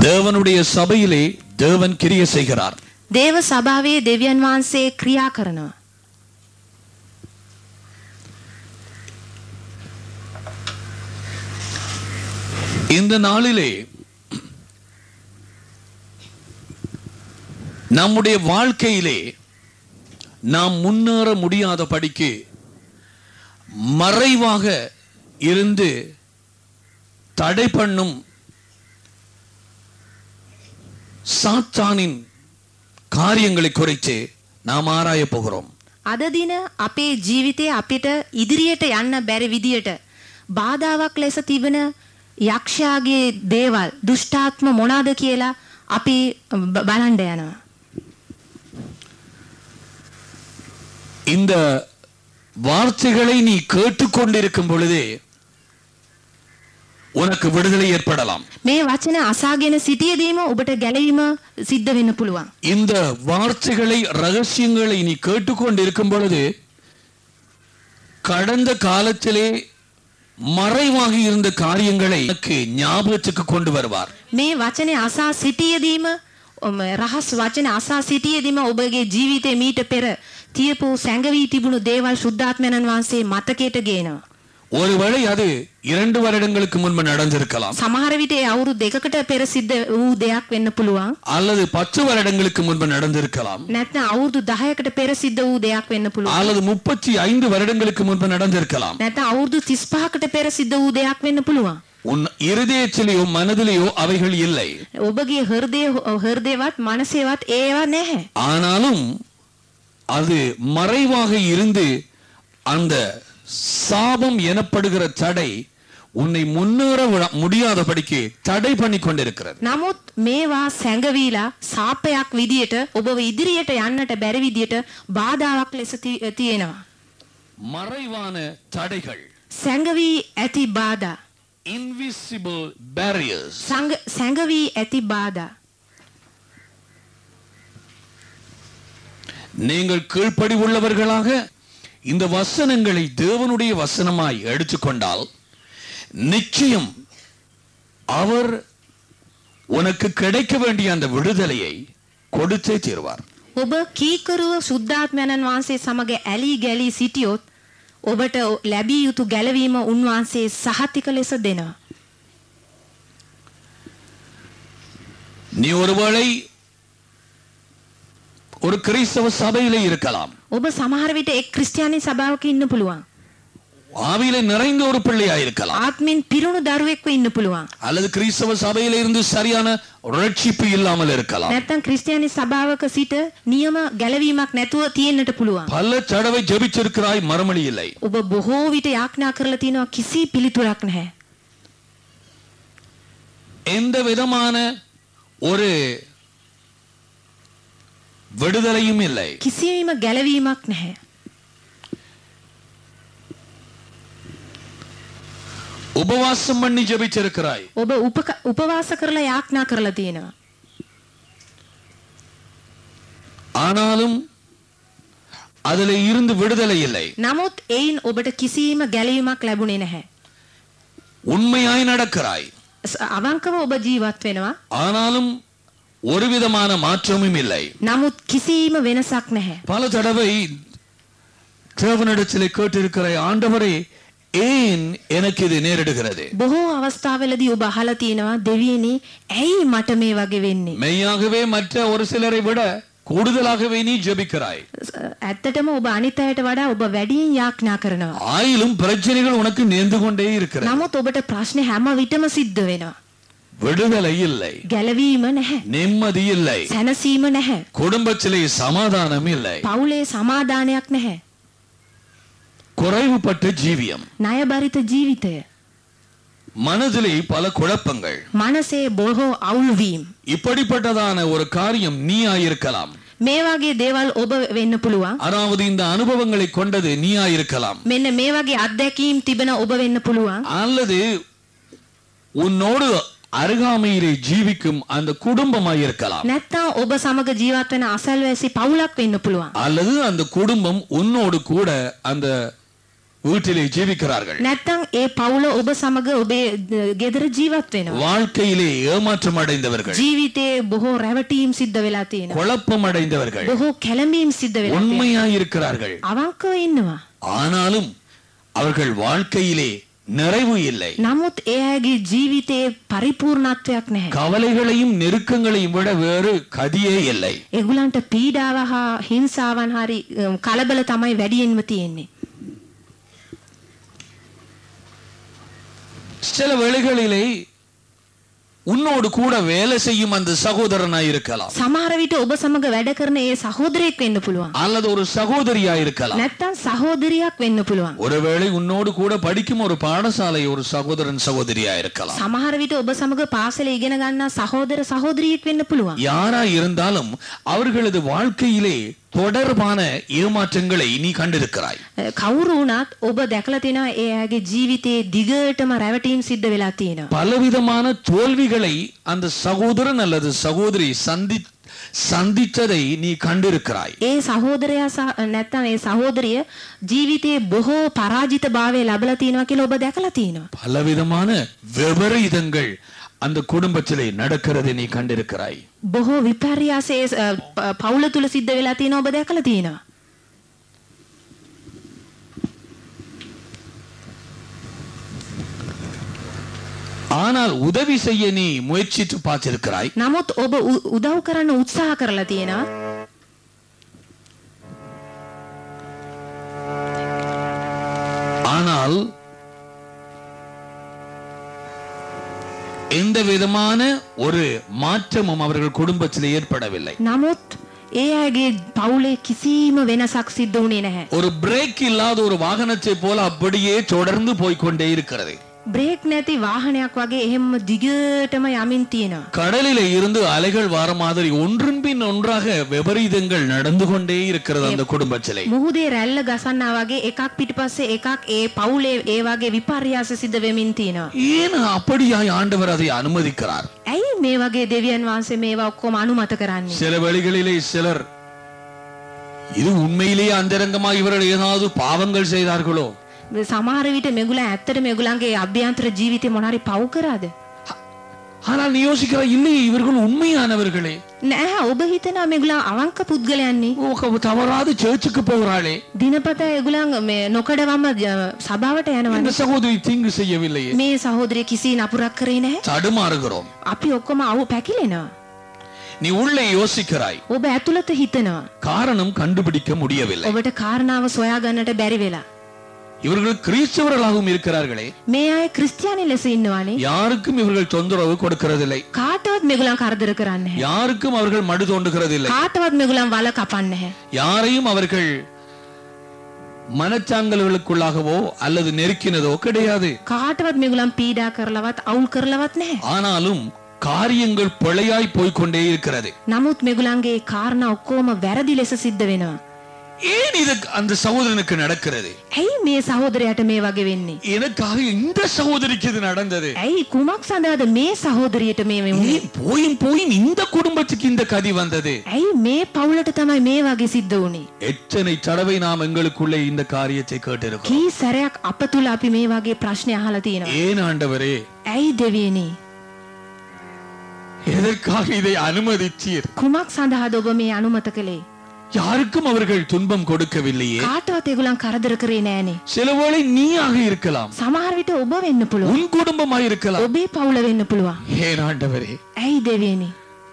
தேவனுடைய சபையிலே தேவன் கிரிய செய்கிறார் දේව සභාවේ දෙවියන් වහන්සේ ක්‍රියා කරනවා. இந்த நாளிலே நம்முடைய வாழ்க்கையிலே நாம் முன்னேற முடியாத படிக்கு மறைவாக இருந்து தடை பண்ணும் சாத்தானின் காரியங்களை குறித்து நாம் ஆராய போகிறோம் අද දින අපේ ජීවිතයේ අපිට ඉදිරියට යන්න බැරි විදියට බාධාවක් ලෙස තිබෙන යක්ෂයාගේ දේවල් දුෂ්ටාත්ම මොනවාද කියලා අපි බ- බලන්න යනවා. இந்த வார்த்தைகளை நீ கேட்டுக்கொண்டிருக்கும் பொழுதே உனக்கு விடுதலை ஏற்படலாம் මේ වචන අසාගෙන සිටියදීම ඔබට ගැලවීම සිද්ධ වෙන්න පුළුවන්. இந்த வார்த்தைகளை ரகசியங்களை நீ கேட்டுக்கொண்டிருக்கும் பொழுது கடந்த காலத்திலே மறைவாக இருந்த காரியங்களை எனக்கு ஞாபகத்துக்கு கொண்டு வருவார் මේ වචනය අසා සිටියදීම ඔම රහස් වචන අසා සිටියදීම ඔබගේ ජීවිතේ මීට පෙර තියපු සැඟවී තිබුණු දේවල් ශුද්ධාත්මයන්න් වහන්සේ මතකයට ගේනවා. ஒருவேளை அது இரண்டு வருடங்களுக்கு முன்பு நடந்திருக்கலாம் සමහර විට ඒ අවුරුදු දෙකකට පෙර සිද්ධ වූ දෙයක් වෙන්න පුළුවන්. அல்லது பத்து வருடங்களுக்கு முன்பு நடந்திருக்கலாம் නැත්නම් අවුරුදු 10කට පෙර සිද්ධ වූ දෙයක් වෙන්න පුළුවන්. அல்லது முப்பத்தி ஐந்து வருடங்களுக்கு முன்பு நடந்திருக்கலாம் නැත්නම් අවුරුදු 35කට පෙර සිද්ධ වූ දෙයක් වෙන්න පුළුවන්. உன் இருதயத்திலேயோ மனதிலேயோ அவைகள் இல்லை ඔබගේ හෘදය හෘදයවත් මනසේවත් ඒවා නැහැ. ஆனாலும் அது மறைவாக இருந்து அந்த சாபம் எனப்படுகிற தடை உன்னை முன்னேற விட- முடியாதபடிக்கு தடை பண்ணி கொண்டிருக்கிறது නමුත් මේවා සැඟවීලා සාපයක් විදියට ඔබව ඉදිරියට යන්නට බැරි විදියට බාධාවක් ලෙස ති- තියෙනවා. மறைவான தடைகள் සැඟවී ඇති බාධා. invisible barriers සංග- සැඟවී ඇති බාධා. நீங்கள் கீழ்ப்படி உள்ளவர்களாக இந்த வசனங்களை தேவனுடைய வசனமாய் எடுத்துக்கொண்டால் நிச்சயம் அவர் உனக்கு கிடைக்க வேண்டிய அந்த விடுதலையை கொடுத்தே தீர்வார் ඔබ කීකරුව සුද්ධාත්මයණන් වහන්සේ සමග ඇලී ගැලී සිටියොත් ඔබට ලැබිය යුතු ගැලවීම උන්වහන්සේ සහතික ලෙස දෙනවා. நீ ஒருவேளை ஒரு கிறிஸ்தவ சபையிலே இருக்கலாம் ඔබ සමහර විට එක් ක්‍රිස්තියානි සභාවක ඉන්න පුළුවන්. ஆவியிலே நிறைந்த ஒரு பிள்ளையா இருக்கலாம் ආත්මෙන් පිරුණු දරුවෙක්ව ඉන්න පුළුවන්. அல்லது கிறிஸ்தவ சபையில இருந்து சரியான ரட்சிப்பு இல்லாமல் இருக்கலாம் නැත්තම් ක්‍රිස්තියානි සභාවක සිට නියම ගැලවීමක් නැතුව තියෙන්නට පුළුවන්. பல தடவை ஜெபிச்சிருக்கிறாய் மறுமொழி இல்லை ඔබ බොහෝ විට යාඥා කරලා තිනවා කිසි පිළිතුරක් නැහැ. எந்த விதமான ஒரு விடுதலையும் இல்லை කිසිම ගැලවීමක් නැහැ. உபவாசம் பண்ணி ஜெபிச்சிருக்கிறாய் ඔබ උපක- උපවාස කරලා යාඥා කරලා තියෙනවා. ஆனாலும் அதுல இருந்து விடுதலை இல்லை නමුත් එයින් ඔබට කිසිම ගැලවීමක් ලැබුණේ නැහැ. உண்மையாய் நடக்கிறாய் ස- අවංකව ඔබ ජීවත් වෙනවා. ஆனாலும் ஒரு விதமான மாற்றமும் இல்லை නමුත් කිසිම වෙනසක් නැහැ. பல தடவை தேவனிடத்திலே கேட்டிருக்கிற ஆண்டவரே ஏன் எனக்கு இது நேரிடுகிறது බොහෝ අවස්ථාවලදී ඔබ අහලා තියෙනවා දෙවියනි ඇයි මට මේ වගේ වෙන්නේ? மெய்யாகவே மற்ற ஒரு சிலரை விட கூடுதலாகவே நீ ஜெபிக்கிறாய் ස- ඇත්තටම ඔබ අනිත් අයට වඩා ඔබ වැඩියෙන් යාඥා කරනවා. ஆயிலும் பிரச்சனைகள் உனக்கு நேர்ந்து கொண்டே இருக்கிறது නමුත් ඔබට ප්‍රශ්නේ හැම විටම සිද්ධ වෙනවා. விடுதலை இல்லை ගැලවීම නැහැ. நிம்மதி இல்லை සැනසීම නැහැ. குடும்பத்திலே சமாதானம் இல்லை පවුලේ සමාදානයක් නැහැ. குறைவுபட்ட ஜீவியம் ණයබරිත ජීවිතය. மனதிலே பல குழப்பங்கள் මනසේ බොහෝ අවුල්වීම්. இப்படிப்பட்டதான ஒரு காரியம் நீ ஆயிருக்கலாம் මේ වගේ දේවල් ඔබ වෙන්න පුළුවන්. அதாவது இந்த அனுபவங்களை கொண்டது நீ ஆயிருக்கலாம் මෙන්න මේ වගේ අත්දැකීම් තිබෙන ඔබ වෙන්න පුළුවන්. அல்லது உன்னோடு அருகாமையிலே ஜீவிக்கும் அந்த குடும்பமாய் இருக்கலாம் නැත්තම් ඔබ සමග ජීවත් වෙන අසල්වැසි පවුලක් වෙන්න පුළුවන්. அல்லது அந்த குடும்பம் உன்னோடு கூட அந்த வீட்டிலே ஜீவிக்கிறார்கள் නැත්තම් ඒ පවුල ඔබ සමග ඔබේ ද- ගෙදර ජීවත් වෙනවා. வாழ்க்கையிலே ஏமாற்றம் அடைந்தவர்கள் ජීවිතේ බොහෝ රැවටීම් සිද්ධ වෙලා තියෙනවා. குழப்பம் அடைந்தவர்கள் බොහෝ කැළඹීම් සිද්ධ වෙලා තියෙනවා. உண்மையாயிருக்கிறார்கள் අවංකව ඉන්නවා. ஆனாலும் அவர்கள் வாழ்க்கையிலே நிறைவு இல்லை නමුත් ඒ අයගේ ජීවිතයේ පරිපූර්ණත්වයක් නැහැ. கவலைகளையும் நெருக்கங்களையும் விட வேறு கதியே இல்லை ඒගොල්ලන්ට පීඩාව හා හිංසාවන් හරි අම්, කලබල තමයි වැඩියෙන්ම තියෙන්නේ. சில வேளைகளிலே உன்னோடு கூட வேலை செய்யும் அந்த சகோதரனாய் இருக்கலாம் සමහර විට ඔබ සමග වැඩ කරන ඒ සහෝදරයෙක් වෙන්න පුළුවන්. அல்லது ஒரு சகோதரியா இருக்கலாம் නැත්තම් සහෝදරියක් වෙන්න පුළුවන්. ஒருவேளை உன்னோடு கூட படிக்கும் ஒரு பாடசாலை ஒரு சகோதரன் சகோதரியா இருக்கலாம் සමහර විට ඔබ සමග පාසල ඉගෙන ගන්නා සහෝදර සහෝදරියෙක් වෙන්න පුළුවන්. யாரா இருந்தாலும் அவர்களது வாழ்க்கையிலே தொடர்பான ஏமாற்றங்களை நீ கண்டிருக்கிறாய் කවුරු වුණත් ඔබ දැකලා තියෙනවා ඒ අයගේ ජීවිතයේ දිගටම රැවටීම් සිද්ධ වෙලා තියෙනවා. பலவிதமான தோல்விகளை அந்த சகோதரன் அல்லது சகோதரி சந்தி சந்தித்ததை நீ கண்டிருக்கிறாய் ඒ සහෝදරයා සහ නැත්තම් ඒ සහෝදරිය ජීවිතයේ බොහෝ පරාජිත භාවය ලැබලා තියෙනවා කියලා ඔබ දැකලා තියෙනවා. பலவிதமான விபரீதங்கள் அந்த குடும்பத்திலே நடக்கிறதை நீ கண்டிருக்கிறாய் බොහෝ විපර්යාසයේ අ, ප- පවුල තුල සිද්ධ වෙලා තියෙනවා ඔබ දැකලා තියෙනවා. ஆனால் உதவி செய்ய நீ முயற்சித்து பார்த்திருக்கிறாய் නමුත් ඔබ උ- උදව් කරන්න උත්සාහ කරලා තියෙනවා. ஆனால் எந்த விதமான ஒரு மாற்றமும் அவர்கள் குடும்பத்தில் ஏற்படவில்லை නමුත් ඒ අයගේ පවුලේ කිසිම වෙනසක් සිද්ධ වුණේ නැහැ. ஒரு பிரேக் இல்லாத ஒரு வாகனத்தை போல அப்படியே தொடர்ந்து போய்க்கொண்டே இருக்கிறது බ්‍රේක් නැති වාහනයක් වගේ එහෙම දිගටම යමින් තියෙනවා. கடலிலே இருந்து அலைகள் வார மாதிரி ஒன்றின் பின் ஒன்றாக விபரீதங்கள் நடந்து கொண்டே இருக்கிறது அந்த குடும்பத்திலே මුහුදේ රැල්ල ගසන්නා වගේ එකක් පිටිපස්සේ එකක් ඒ පවුලේ ඒ වගේ විපර්යාස සිද්ධ වෙමින් තියෙනවා. ஏன் அப்படியாய் ஆண்டவர் அதை அனுமதிக்கிறார் ඇයි මේ වගේ දෙවියන් වහන්සේ මේවා ඔක්කොම අනුමත කරන්නේ? சில வழிகளிலே சிலர் இது உண்மையிலேயே அந்தரங்கமாக இவர்கள் ஏதாவது பாவங்கள் செய்தார்களோ සමහර විට මෙගුල ඇත්තට මෙගුලන්ගේ අභ්‍යන්තර ජීවිතේ මොනාරි පව් කරාද? ஆனால் நீ யோசிக்கிறாய் இல்லையே இவர்கள் உண்மையானவர்களே නෑ ඔබ හිතනවා මෙගුලන් අවංක පුද්ගලයන්නේ. ஓ, தவறாது சேர்ச்சுக்கு போகிறாளே දිනපතා ඒගොල්ලන් මේ නොකඩවම ජ- සභාවට යනවනේ. இந்த சகோதரி தீங்கு செய்யவில்லையே මේ සහෝදරිය කිසි නපුරක් කරේ නැහැ. தடுமாறுகிறோம் අපි ඔක්කොම අවු පැකිලෙනවා. நீ உள்ளே யோசிக்கிறாய் ඔබ ඇතුළත හිතනවා. காரணம் கண்டுபிடிக்க முடியவில்லை ඔබට කාරණාව සොයා ගන්නට බැරි වෙලා. இவர்கள் கிறிஸ்தவர்களாகவும் இருக்கிறார்களே මේ අය ක්‍රිස්තියානි ලෙස ඉන්නවානේ. யாருக்கும் இவர்கள் தொந்தரவு கொடுக்கிறதில்லை කාටවත් මෙගුලන් කරදර කරන්නේ නැහැ. யாருக்கும் அவர்கள் மடு தோண்டுகிறதில்லை කාටවත් මෙගුලන් වල කපන්නේ නැහැ. யாரையும் அவர்கள் மனச்சாங்கல்களுக்குள்ளாகவோ அல்லது நெருக்கினதோ கிடையாது කාටවත් මෙගුලන් පීඩා කරලවත් අවුල් කරලවත් නැහැ. ஆனாலும் காரியங்கள் பிழையாய் போய்க்கொண்டே இருக்கிறது නමුත් මෙගුලන්ගේ කාරණා ඔක්කොම වැරදි ලෙස සිද්ධ වෙනවා. ஏன் இது அந்த சகோதரனுக்கு நடக்கிறது ඇයි මේ සහෝදරයට මේ වගේ වෙන්නේ? எனக்காக இந்த சகோதரிக்கு இது நடந்தது ඇයි කුමක් සඳහාද මේ සහෝදරියට මේ වුනේ? ஏன் போயும் போயும் இந்த குடும்பத்துக்கு இந்த கதி வந்தது ඇයි මේ පවුලට තමයි මේ වගේ සිද්ධ වුනේ? எத்தனை தடவை நாம் எங்களுக்குள்ளே இந்த காரியத்தை கேட்டிருக்கிறோம் කී සැරයක් අප තුල අපි මේ වගේ ප්‍රශ්න අහලා තියෙනවා. ஏன் ஆண்டவரே ඇයි දෙවියනි? எதற்காக இதை அனுமதித்தீர் කුමක් සඳහාද ඔබ මේ අනුමත කළේ? யாருக்கும் அவர்கள் துன்பம் கொடுக்கவில்லையே කාටවත් ඒගොල්ලන් කරදර කරේ නෑනේ. சிலவேளை நீயாக இருக்கலாம் සමහර විට ඔබ වෙන්න පුළුවන්. உன் குடும்பமாய் இருக்கலாம் ඔබේ පවුල වෙන්න පුළුවන්. ஏன் ஆண்டவரே ඇයි දෙවියනි?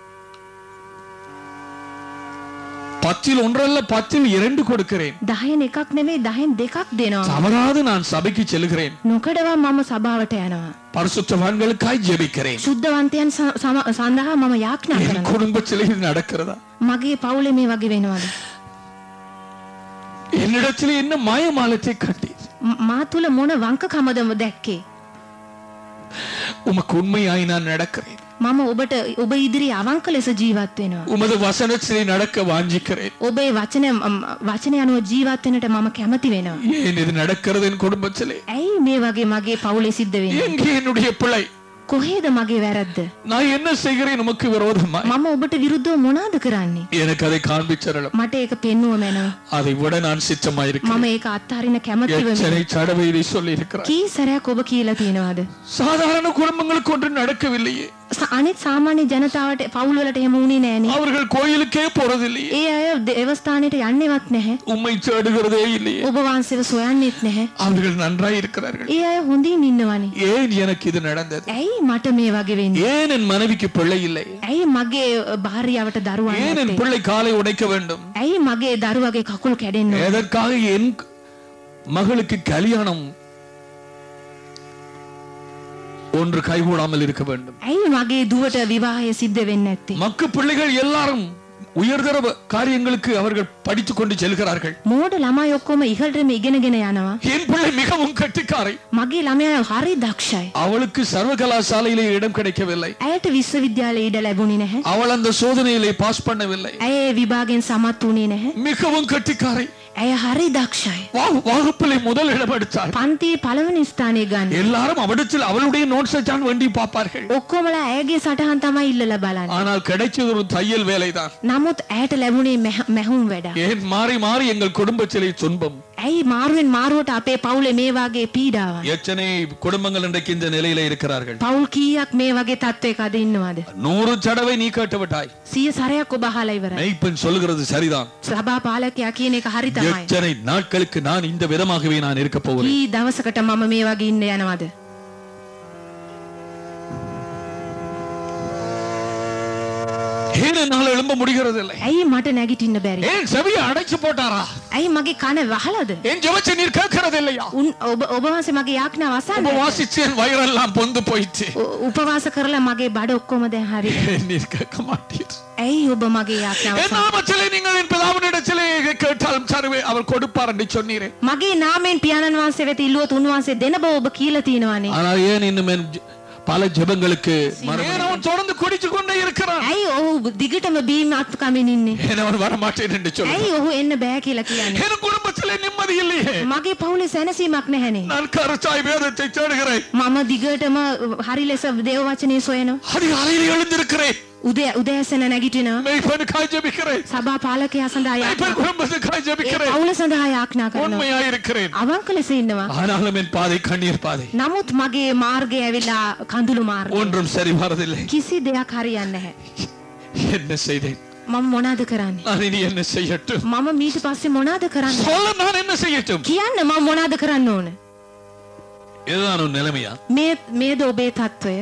பத்தில் ஒன்றல்ல பத்தில் இரண்டு கொடுக்கிறேன் දහයෙන් එකක් නෙමෙයි දහෙන් දෙකක් දෙනවා. தவறாது நான் சபைக்கு செல்கிறேன் නොකඩවා මම සභාවට යනවා. பரிசுத்தவான்களுக்காய் ஜெபிக்கிறேன் සුද්ධවන්තයන් ස- සම- සඳහා මම යාඥා என் කරනවා. குடும்பத்தில் இது நடக்கிறதா මගේ පවුලේ මේ වගේ වෙනවද? என்னிடத்தில் என்ன மாயமாலத்தை கண்டீர் ම- මා තුල මොන වංකකමද දැක්කේ? உமக்கு உண்மையாய் நான் நடக்கிறேன் මම ඔබට ඔබ ඉදිරි අවංක ලෙස ජීවත් වෙනවා. உமது வசனத்திலே நடக்க வாஞ்சிக்கிறேன் ඔබේ වචන ම්, වචනය අනුව ජීවත් වෙනට මම කැමති වෙනවා. ஏன் இது நடக்கிறது என் குடும்பத்திலே ඇයි මේ වගේ මගේ පවුලේ සිද්ධ වෙන්නේ? எங்கே என்னுடைய பிள்ளை කොහේද මගේ වැරද්ද? நான் என்ன செய்கிறேன் உமக்கு விரோதமா මම ඔබට විරුද්ධව මොනවද කරන්නේ? எனக்கு அதை காண்பிச்சரலாம் මට ඒක පෙන්වුව මැනව. அதை விட நான் சித்தமாயிருக்கிறேன் මම ඒක අත්හරින්න කැමතිව මේ எத்தனை தடவை இதை சொல்லி இருக்கிறார் කී සැරයක් ඔබ කියලා තියෙනවද? சாதாரண குடும்பங்களுக்கு ஒன்று நடக்கவில்லையே ස- අනිත් සාමාන්‍ය ජනතාවට පවුල් වලට එහෙම වුණේ නෑනේ. அவர்கள் கோயிலுக்கே போறதில்லையே ඒ අය දේවස්ථානයට යන්නේවත් නැහැ. உம்மை தேடுகிறதே இல்லையே ඔබ වහන්සේව සොයන්නෙත් නැහැ. அவர்கள் நன்றாய் இருக்கிறார்கள் ඒ අය හොඳින් ඉන්නවනේ. ஏன் எனக்கு இது நடந்தது ඇයි මට මේ වගේ වෙන්නේ? ஏன் என் மனைவிக்கு பிள்ளை இல்லை ඇයි මගේ භාර්යාවට දරුවන් ஏன் என் නැත්තේ? பிள்ளை காலை உடைக்க வேண்டும் ඇයි මගේ දරුවගේ කකුල් කැඩෙන්න ඕනේ? எதற்காக என் மகளுக்கு கல்யாணம் ஒன்று கைகூடாமல் இருக்க வேண்டும் ඇයි මගේ දුවට විවාහය සිද්ධ වෙන්නේ නැත්තේ? மக்கு பிள்ளைகள் எல்லாரும் உயர்தர காரியங்களுக்கு அவர்கள் படித்துக் கொண்டு செல்கிறார்கள் මෝඩ ළමයි ඔක්කොම ඉහළටම ඉගෙනගෙන යනවා. என் பிள்ளை மிகவும் கட்டிக்காரை මගේ ළමයා හරි දක්ෂයි. அவளுக்கு சர்வகலாசாலையிலே இடம் கிடைக்கவில்லை ඇයට විශ්වවිද්‍යාලයේ ඉඩ ලැබුණේ නැහැ. அவள் அந்த சோதனையிலே பாஸ் பண்ணவில்லை ඇය ඒ විභාගෙන් සමත් වුණේ නැහැ. மிகவும் கட்டிக்காரை ඇය හරි දක්ෂයි. வா- வகுப்பிலே முதல் இடம் எடுத்தாள் පන්තියේ පළවෙනි ස්ථානය ගන්න. எல்லாரும் அவடத்தில் அவளுடைய நோட்ஸை தான் வேண்டி பார்ப்பார்கள் ඔක්කොමලා ඇයගේ සටහන් තමයි ඉල්ලලා බලන්නේ. ஆனால் கிடைச்சது ஒரு தையல் வேலைதான் නමුත් ඇයට ලැබුණේ මැහ- මැහුම් වැඩ. ஏன் மாறி மாறி எங்கள் குடும்பத்திலே துன்பம் ඇයි මාරුවෙන් මාරුවට අපේ පවුලේ මේ වගේ පීඩාවක්? எத்தனை குடும்பங்கள் இன்றைக்கு இந்த நிலையில இருக்கிறார்கள் පවුල් කීයක් මේ වගේ තත්වයක අද ඉන්නවද? நூறு தடவை நீ கேட்டு விட்டாய் සිය සරයක් ඔබ අහලා ඉවරයි. மெய்ப்பெண் சொல்லுகிறது சரிதான் සභා පාලකයා කියන එක හරි තමයි. எத்தனை நாட்களுக்கு நான் இந்த விதமாகவே நான் இருக்க போகிறேன் කී දවසකට මම මේ වගේ ඉන්න යනවද? ஏன் என்னால் எழும்ப முடிகிறது இல்லை ඇයි මට නැගිටින්න බැරි? ஏன் செவியை அடைச்சு போட்டாரா ඇයි மගේ කන වහලද? ஏன் ஜெபச்ச நீர் கேட்கறது இல்லையா උන් ඔබ ඔබ වහන්සේ මගේ යාඥාව අසන්නේ නැද්ද? உபவாசிச்சு என் வயிறெல்லாம் பொந்து போயிடுச்சு උ- උපවාස කරලා මගේ බඩ ඔක්කොම දැන් හරි. ஏன் நீர் கேட்க மாட்டீர் ඇයි ඔබ මගේ යාඥාව என் நாமத்திலே நீங்கள் என் பிதாவினிடத்திலே கேட்டாலும் சருவே அவர் கொடுப்பார் என்று சொன்னீரே මගේ නාමයෙන් පියාණන් වහන්සේ වෙත ඉල්ලුවොත් උන්වහන්සේ දෙන බව ඔබ කියලා තියෙනවානේ. ஆனால் ஏன் இன்னும் என் ஜ- பல ஜெபங்களுக்கு ஏன் அவன் தொடர்ந்து குடிச்சு கொண்டே இருக்கிறான் ඇයි ඔහු දිගටම බීම අත් කමින් ඉන්නේ? ஏன் அவன் வரமாட்டேன் என்று சொல்லு ඇයි ඔහු එන්න බෑ කියලා කියන්නේ? என் குடும்பத்திலே நிம்மதி இல்லையே මගේ පවුලේ සැනසීමක් නැහැනේ. நான் கருத்தாய் வேதத்தை தேடுகிறேன் මම දිගටම හරි ලෙස දේව වචනේ සොයනවා. அதிகாலையில் எழுந்திருக்கிறேன் උදේ උදෑසන නැගිටිනවා. மெய்ப்பனுக்காய் ஜெபிக்கிறேன் සභා පාලකයා සඳහා යාඥා மெய்ப்பன் குடும்பத்துக்காய் ඒ ஜெபிக்கிறேன் පවුල සඳහා යාඥා කරනවා. உண்மையாய் இருக்கிறேன் අවංක ලෙස ඉන්නවා. ஆனாலும் என் பாதை கண்ணீர் பாதை නමුත් මගේ මාර්ගය ඇවිල්ලා කඳුළු මාර්ගය. ஒன்றும் சரி வரதில்லை කිසි දෙයක් හරියන්නේ නැහැ. என்ன செய்தேன் මම මොනවද කරන්නේ? நான் இனி என்ன செய்யட்டும் මම මීට පස්සේ මොනවද කරන්නේ? சொல்ல நான் என்ன செய்யட்டும் කියන්න මම මොනවද කරන්න ඕන? இதுதான் உன் நிலைமையா මේ මේද ඔබේ తত্ত্বය?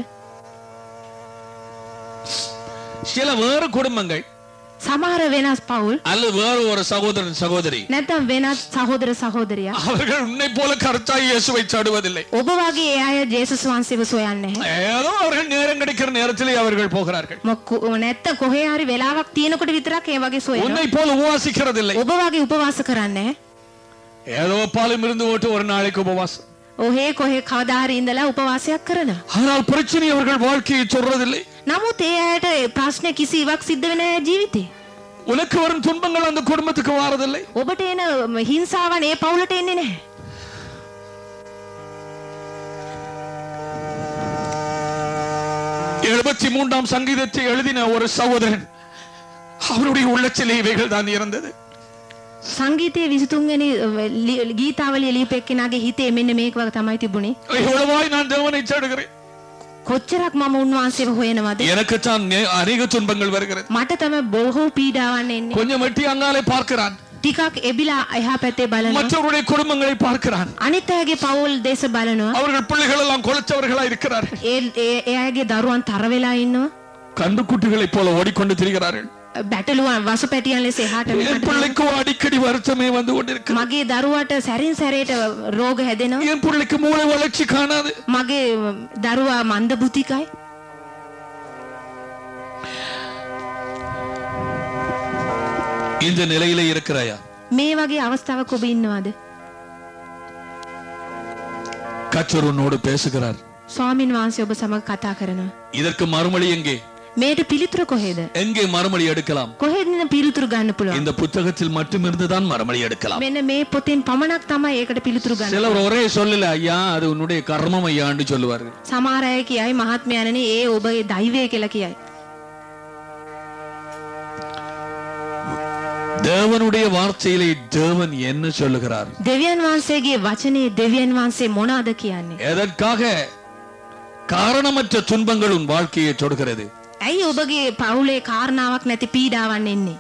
சில வேறு குடும்பங்கள் සමහර වෙනස් පවුල් அல்லது வேறு ஒரு சகோதரன் சகோதரி නැත්නම් වෙනස් සහෝදර සහෝදරියා அவர்கள் உன்னை போல கருத்தாய் இயேசுவை சாடுவதில்லை ඔබ වගේ ඒ අය ජේසුස් වහන්සේව සොයන්නේ නැහැ. ஏதோ அவர்கள் நேரம் கிடைக்கிற நேரத்திலே அவர்கள் போகிறார்கள் මොකෝ නැත්නම් කොහේ හරි වෙලාවක් තියෙනකොට විතරක් ඒ වගේ සොයනවා. உன்னை போல உபவாசிக்கிறதில்லை ඔබ වගේ උපවාස කරන්නේ නැහැ. ஏதோ பாலும் இருந்து ஓட்டு ஒரு நாளைக்கு உபவாசம் ඔහේ කොහේ කවදා හරි ඉඳලා උපවාසයක් කරනවා. ஆனால் பிரச்சனை அவர்கள் வாழ்க்கையை சொல்றதில்லை නමුත් ඒ අයට ඒ ප්‍රශ්න කිසි ඉවක් සිද්ධ වෙන අය ජීවිතේ. உனக்கு வரும் துன்பங்கள் அந்த குடும்பத்துக்கு வாரதில்லை ඔබට එන හිංසාවන් ඒ පවුලට එන්නේ නැහැ. எழுபத்தி மூன்றாம் சங்கீதத்தை எழுதின ஒரு சகோதரன் அவருடைய உள்ளத்திலே இவைகள் தான் இருந்தது සංගීතයේ 23 වෙනි ගීතාවලිය ලියපෙක්කෙනාගේ හිතේ මෙන්න මේක වගේ තමයි තිබුණේ. இவ்வளவாய் நான் தேவனை தேடுகிறேன் කොච්චරක් මම උන්වහන්සේව හොයනවද? எனக்குத்தான் நே- அநேக துன்பங்கள் வருகிறது මට තමයි බොහෝ පීඩාවන් එන්නේ. கொஞ்சம் வெட்டி அங்காலே பார்க்கிறான் ටිකක් එබිලා එහා පැත්තේ බලනවා. மற்றவருடைய குடும்பங்களை பார்க்கிறான் අනිත් අයගේ පවුල් දේශ බලනවා. அவர்கள் பிள்ளைகள் எல்லாம் கொலைச்சவர்களா இருக்கிறார்கள் ඒ ඒ- ඒ අයගේ දරුවන් තර වෙලා ඉන්නවා. கண்டுக்குட்டிகளைப் போல ஓடிக்கொண்டு திரிகிறார்கள் බැටළුවන් වසුපැටියන් ලෙස එහාට என் මෙහාට பிள்ளைக்கு அடிக்கடி வருத்தமே வந்து கொண்டிருக்கு මගේ දරුවට සැරින් සැරේට රෝග හැදෙනවා. என் பிள்ளைக்கு மூளை வளர்ச்சி காணாது මගේ දරුවා මන්ද බුතිකයි. இந்த நிலையில இருக்கிறாயா මේ වගේ අවස්ථාවක් ඔබ ඉන්නවද? கச்சர் உன்னோடு பேசுகிறார் ස්වාමින් වහන්සේ ඔබ සමග කතා කරනවා. இதற்கு மறுமொழி எங்கே මේට පිළිතුර කොහෙද? எங்கே மறுமொழி எடுக்கலாம் කොහෙද පිළිතුරු ගන්න පුළුවන්? இந்த புத்தகத்தில் மட்டும் இருந்துதான் மறுமொழி எடுக்கலாம் මෙන්න මේ පොතෙන් පමණක් තමයි ඒකට පිළිතුරු ගන්න. சிலர் ஒரே சொல்லல ஐயா அது உன்னுடைய கர்மம் ஐயான்னு சொல்லுவார்கள் සමහර අය කියයි මහත්මයාණනි ඒ ඔබගේ දෛවය කියලා කියයි. தேவனுடைய வார்த்தையிலே தேவன் என்ன சொல்லுகிறார் දෙවියන් වහන්සේගේ වචනේ දෙවියන් වහන්සේ මොනවාද කියන්නේ? எதற்காக காரணமற்ற துன்பங்கள் உன் வாழ்க்கையை தொடுகிறது ඇයි ඔබගේ පවුලේ කාරණාවක් නැති පීඩාවන් එන්නේ?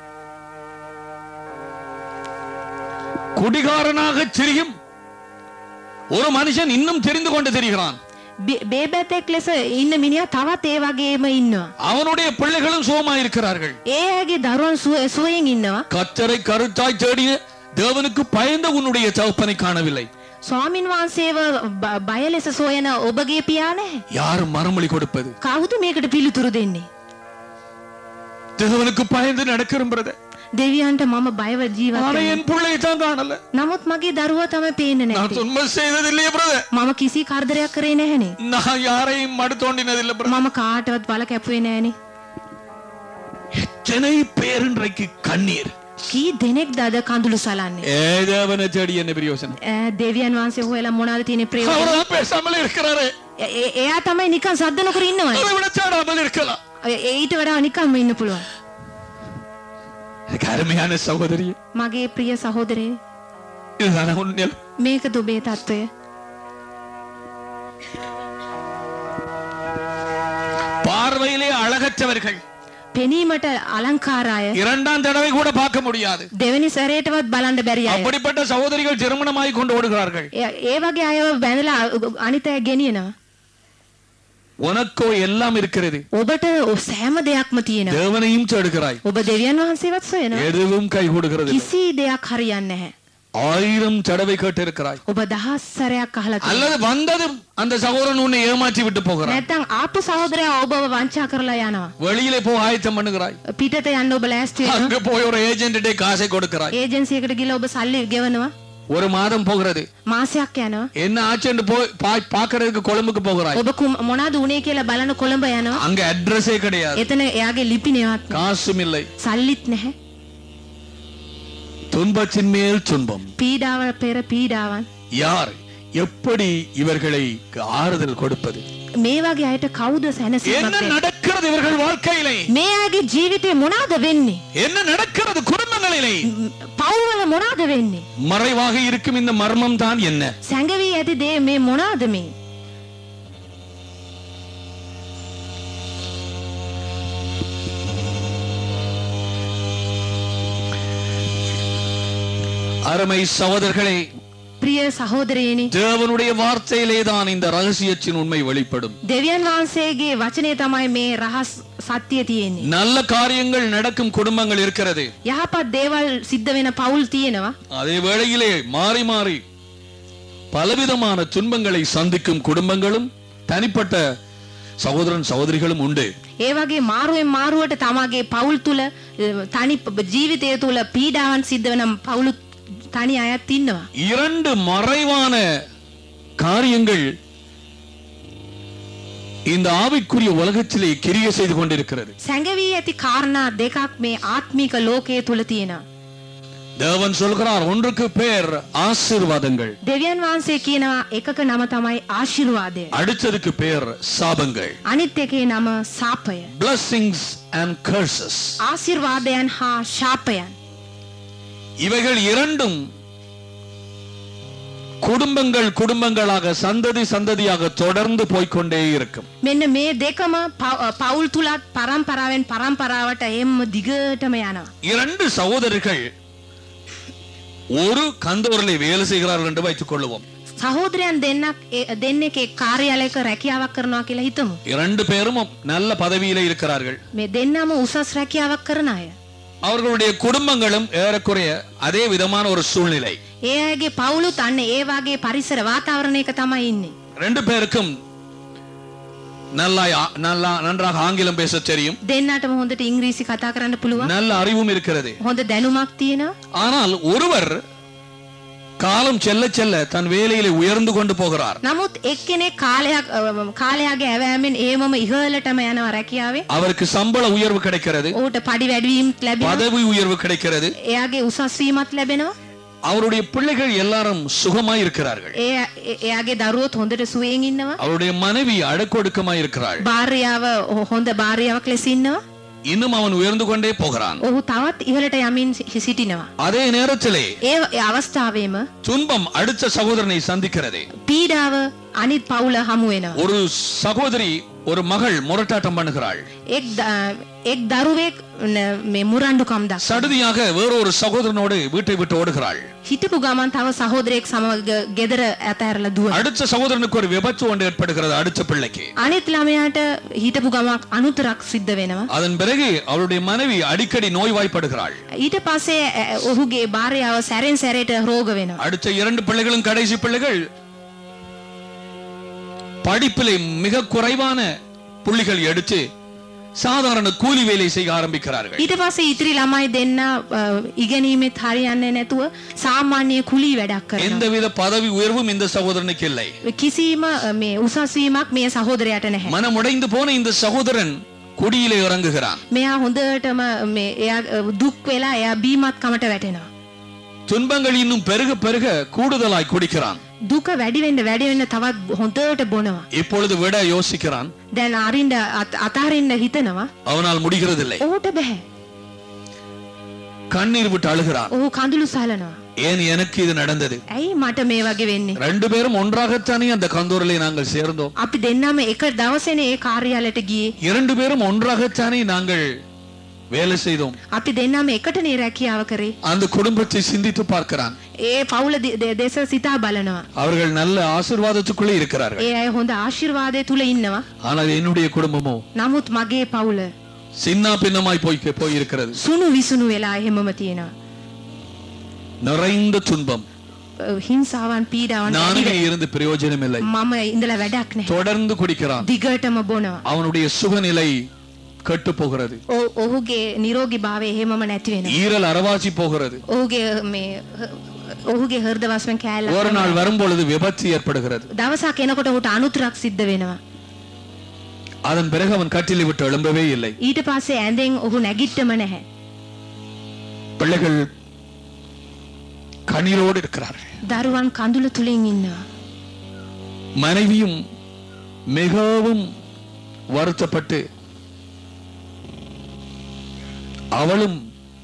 குடிகாரனாக திரியும் ஒரு மனுஷன் இன்னும் தெரிந்து கொண்டு தெரிகிறான் බේ- බේබැතෙක් ලෙස ඉන්න මිනිහා තවත් ඒ වගේම ඉන්නවා. அவனுடைய பிள்ளைகளும் சுகமாய் இருக்கிறார்கள் ඒ අයගේ දරුවන් සුව- සුවයෙන් ඉන්නවා. கத்தரை கருத்தாய் தேடிய தேவனுக்கு பயந்த உன்னுடைய தகப்பனை காணவில்லை ස්වාමින් වහන්සේව බ- බය ලෙස සොයන ඔබගේ පියා නැහැ. யார் மறுமொழி கொடுப்பது කවුද මේකට පිළිතුරු දෙන්නේ? தேவனுக்கு பயந்து நடக்கிறத දෙවියන්ට මම බයව ජීවත් ஆனா වෙනවා. என் பிள்ளையை தான் காணல නමුත් මගේ දරුවා තමයි පේන්නේ நான் නැත්තේ. துன்பம் செய்ததில்லையே பிரதர் මම කිසි කරදරයක් කරේ නැහනේ. நான் யாரையும் மடு தோண்டினதில்லை பிரதர் මම කාටවත් බල කැපුවේ නැහනේ. எத்தனை பேர் இன்றைக்கு கண்ணீர் කී දෙනෙක් දද කඳුළු සලන්නේ. ஏ தேவனை தேடி என்ன பிரியோசனம் ඈ, දෙවියන් වහන්සේ හොයලා මොනවද තියෙන ප්‍රයෝජන? அவர்தான் பேசாமல் இருக்கிறாரு එ- එ- එයා තමයි නිකන් සද්ද නොකර ඉන්නවනේ. அதை விட தேடாமல் இருக்கலாம் ඒ- ඊට වඩා නිකම්ම ඉන්න පුළුවන්. எனக்கு அருமையான சகோதரி මගේ ප්‍රිය සහෝදරේ இதுதான உண்மையில் මේක දුබේ තත්ත්වය. பார்வையிலே அழகற்றவர்கள் පෙනීමට අලංකාර අය இரண்டாம் தடவை கூட பார்க்க முடியாது දෙවනි සැරේටවත් බලන්න බැරි අය. அப்படிப்பட்ட சகோதரிகள் திருமணமாய் கொண்டு ஓடுகிறார்கள் ඒ ඒ වගේ අයව බැඳලා අනිත අය ගෙනියනවා. உனக்கோ எல்லாம் இருக்கிறது ඔබට ඔ- සෑම දෙයක්ම තියෙනවා. தேவனையும் தேடுகிறாய் ඔබ දෙවියන් වහන්සේවත් සොයනවා. எதுவும் கை கொடுக்கிறது இல்லை. කිසි දෙයක් හරියන්නේ නැහැ. ஆயிரம் தடவை கேட்டிருக்கிறாய் ඔබ දහස් සැරයක් අහලා තියෙනවා. அல்லது வந்ததும் அந்த சகோதரன் உன்னை ஏமாற்றி விட்டு போகிறான் නැත්තම් ආපු සහෝදරයා ඔබව වංචා කරලා යනවා. வெளியிலே போ ஆயத்தம் பண்ணுகிறாய் පිටත යන්න ඔබ ලෑස්ති වෙනවා. அங்க போய் ஒரு ஏஜென்ட்டே காசை கொடுக்கிறாய் ඒජන්සි එකට ගිහලා ඔබ සල්ලි ගෙවනවා. ஒரு மாதம் போகிறது මාසයක් යනවා. என்ன ஆச்சுன்னு போய் பா- பாக்குறதுக்கு கொழும்புக்கு போகிறாய் ඔබ කුම- මොනවද උනේ කියලා බලන කොළඹ යනවා. அங்க அட்ரஸே கிடையாது එතන එයාගේ ලිපිනේවත් නැහැ. காசும் இல்லை සල්ලිත් නැහැ. துன்பத்தின் மேல் துன்பம் පීඩාව පෙර පීඩාවන්. யார் எப்படி இவர்களை ஆறுதல் கொடுப்பது මේ වගේ අයට කවුද සැනසීමක් என்ன දෙන්නේ? நடக்கிறது இவர்கள் வாழ்க்கையிலே මේ අයගේ ජීවිතේ මොනවද වෙන්නේ? என்ன நடக்கிறது குடும்பங்களிலே ම්, පවුල්වල මොනවද වෙන්නේ? மறைவாக இருக்கும் இந்த மர்மம் தான் என்ன සැඟවී ඇති දේ මේ මොනවද මේ? அருமை சகோதரர்களே ප්‍රිය සහෝදරයනි தேவனுடைய வார்த்தையிலே தான் இந்த ரகசியத்தின் உண்மை வெளிப்படும் දෙවියන් වහන්සේගේ වචනේ තමයි මේ රහස් සත්‍යය තියෙන්නේ. நல்ல காரியங்கள் நடக்கும் குடும்பங்கள் இருக்கிறது යහපත් දේවල් සිද්ධ වෙන පවුල් තියෙනවා. அதே வேளையிலே மாறி மாறி பலவிதமான துன்பங்களை சந்திக்கும் குடும்பங்களும் தனிப்பட்ட சகோதரன் சகோதரிகளும் உண்டு ඒ වගේ මාරුවෙන් මාරුවට තමාගේ පවුල් තුල අ, තනි ප- ජීවිතය තුල පීඩාවන් සිද්ධ වෙන පවුලු තනි අයත් ඉන්නවා. இரண்டு மறைவான காரியங்கள் இந்த ஆவிக்குரிய உலகத்திலே கிரிய செய்து கொண்டிருக்கிறது සැඟවී ඇති කාරණා දෙකක් මේ ආත්මික ලෝකයේ තුල තියෙනවා. தேவன் சொல்கிறார் ஒன்றுக்கு பேர் ஆசீர்வாதங்கள் දෙවියන් වහන්සේ කියනවා එකක නම තමයි ආශිර්වාදය. அடுத்ததுக்கு பேர் சாபங்கள் අනිත් එකේ නම සාපය. blessings and curses ආශිර්වාදයන් හා ශාපයන්. இவைகள் இரண்டும் குடும்பங்கள் குடும்பங்களாக சந்ததி சந்ததியாக தொடர்ந்து போய்க்கொண்டே இருக்கும் මෙන්න මේ දෙකම පව්- පවුල් තුලත් පරම්පරාවෙන් පරම්පරාවට එම්ම දිගටම යනවා. இரண்டு சகோதரர்கள் ஒரு கந்தூரிலே வேலை செய்கிறார்கள் என்று வைத்துக் கொள்ளுவோம் සහෝදරයන් දෙන්නක් ඒ- දෙන්නෙක් එක් කාර්යාලයක රැකියාවක් කරනවා කියලා හිතමු. இரண்டு பேரும் நல்ல பதவியிலே இருக்கிறார்கள் මේ දෙන්නම උසස් රැකියාවක් කරන අය. அவர்களுடைய குடும்பங்களும் ஏறக்குறைய அதே விதமான ஒரு சூழ்நிலை ඒ අයගේ පවුලුත් අන්න ඒ වගේ පරිසර වාතාවරණයක තමයි ඉන්නේ. ரெண்டு பேருக்கும் நல்லா நல்லா நன்றாக ஆங்கிலம் பேச தெரியும் දෙන්නටම හොඳට ඉංග්‍රීසි කතා කරන්න පුළුවන්. நல்ல அறிவும் இருக்கிறது හොඳ දැනුමක් තියෙනවා. ஆனால் ஒருவர் காலம் செல்ல செல்ல தன் வேலையிலே உயர்ந்து கொண்டு போகிறார் නමුත් එක්කෙනෙක් කාලයක් අ, කාලයාගේ ඇවෑමෙන් ඒමම ඉහලටම යනවා රැකියාවේ. அவருக்கு சம்பள உயர்வு கிடைக்கிறது ඌට පඩි වැඩිවීම් ලැබෙනවා. பதவி உயர்வு கிடைக்கிறது එයාගේ උසස් වීමත් ලැබෙනවා. அவருடைய பிள்ளைகள் எல்லாரும் சுகமாய் இருக்கிறார்கள் ඒ එ- එයාගේ දරුවොත් හොඳට සුවයෙන් ඉන්නවා. அவருடைய மனைவி அடக்கொடுக்கமாய் இருக்கிறாள் භාර්යාව හො- හොඳ භාර්යාවක් ලෙස ඉන්නවා. இன்னும் அவன் உயர்ந்து கொண்டே போகிறான் ඔහු තවත් ඉහළට යමින් සි- සිටිනවා. அதே நேரத்திலே ඒ ඒ අවස්ථාවේම துன்பம் அடுத்த சகோதரனை சந்திக்கிறது පීඩාව අනිත් පවුල හමු වෙනවා. ஒரு சகோதரி ஒரு மகள் முரட்டாட்டம் பண்ணுகிறாள் එක් ද- එක් දරුවෙක් න- මේ මුරණ්ඩුකම් දක්. சடுதியாக வேறொரு சகோதரனோடு வீட்டை விட்டு ஓடுகிறாள் හිටපු ගමන් තව සහෝදරයෙක් සමග ගෙදර ඇතැරලා දුවන. அடுத்த சகோதரனுக்கு ஒரு விபத்து ஒன்று ஏற்படுகிறது அடுத்த பிள்ளைக்கு අනිත් ළමයාට හිටපු ගමක් අනුතරක් සිද්ධ වෙනවා. அதன் பிறகு அவருடைய மனைவி அடிக்கடி நோய்வாய்ப்படுகிறாள் ඊට පස්සේ ඈ- ඔහුගේ භාර්යාව සැරෙන් සැරේට රෝග වෙනවා. அடுத்த இரண்டு பிள்ளைகளும் கடைசி பிள்ளைகள் படிப்பிலே மிக குறைவான புள்ளிகள் எடுத்து சாதாரண கூலி வேலை செய்ய ஆரம்பிக்கிறார்கள் ඊට පස්සේ ඉතිරි ළමයි දෙන්න අ, ඉගෙනීමෙත් හරියන්නේ නැතුව සාමාන්‍ය කුලී වැඩක් කරනවා. எந்தவித பதவி உயர்வும் இந்த சகோதரனுக்கு இல்லை කිසිම අ, මේ උසස් වීමක් මේ සහෝදරයාට නැහැ. மனமுடைந்து போன இந்த சகோதரன் குடியிலே இறங்குகிறான் මෙයා හොඳටම මේ එයා අ, දුක් වෙලා එයා බීමත් කමට වැටෙනවා. துன்பங்கள் இன்னும் பெருக பெருக கூடுதலாய் குடிக்கிறான் දුක වැඩි වෙන්න වැඩි වෙන්න තවත් හොඳට බොනවා. இப்பொழுது விட யோசிக்கிறான் දැන් අරින්න අත- අතහරින්න හිතනවා. அவனால் முடிகிறதில்லை ඔහුට බෑ. கண்ணீர் விட்டு அழுகிறான் ඔහු කඳුළු සලනවා. ஏன் எனக்கு இது நடந்தது ඇයි මට මේ වගේ වෙන්නේ? ரெண்டு பேரும் ஒன்றாகத்தானே அந்த கந்தூரிலே நாங்கள் சேர்ந்தோம் අපි දෙන්නම එක දවසේනේ ඒ කාර්යාලයට ගියේ. இரண்டு பேரும் ஒன்றாகத்தானே நாங்கள் வேலை செய்தோம் අපි දෙන්නම එකටනේ රැකියාව කරේ. அந்த குடும்பத்தை சிந்தித்து பார்க்கிறான் ඒ පවුල දෙ- දෙ- දෙස සිතා බලනවා. அவர்கள் நல்ல ஆசீர்வாதத்துக்குள்ளே இருக்கிறார்கள் ඒ අය හොඳ ආශිර්වාදය තුල ඉන්නවා. ஆனால் என்னுடைய குடும்பமோ නමුත් මගේ පවුල சின்ன பின்னமாய் போய் போயிருக்கிறது සුණු විසුණු වෙලා එහෙමම තියෙනවා. நிறைந்த துன்பம் අ, හිංසාවන් පීඩාවන් நானே වැඩි இருந்து பிரயோஜனம் இல்லை මම ඉඳලා වැඩක් නැහැ. தொடர்ந்து குடிக்கிறான் දිගටම බොනවා. அவனுடைய சுகநிலை கெட்டு போகிறது ඔ- ඔහුගේ නිරෝගී භාවය එහෙමම නැති වෙනවා. ஈரல் அரவாசி போகிறது ඔහුගේ මේ හ- ඔහුගේ හෘද වස්මෙන් කෑල්ල ஒரு நாள் வரும்பொழுது விபத்து ஏற்படுகிறது දවසක් එනකොට ඔහුට අනුතරක් සිද්ධ වෙනවා. அதன் பிறகு அவன் கட்டிலை விட்டு எழும்பவே இல்லை ඊට පස්සේ ඇඳෙන් ඔහු නැගිට්ටම නැහැ. பிள்ளைகள் கண்ணீரோடு இருக்கிறார்கள் දරුවන් කඳුල තුලින් ඉන්නවා. மனைவியும் மிகவும் வருத்தப்பட்டு அவளும்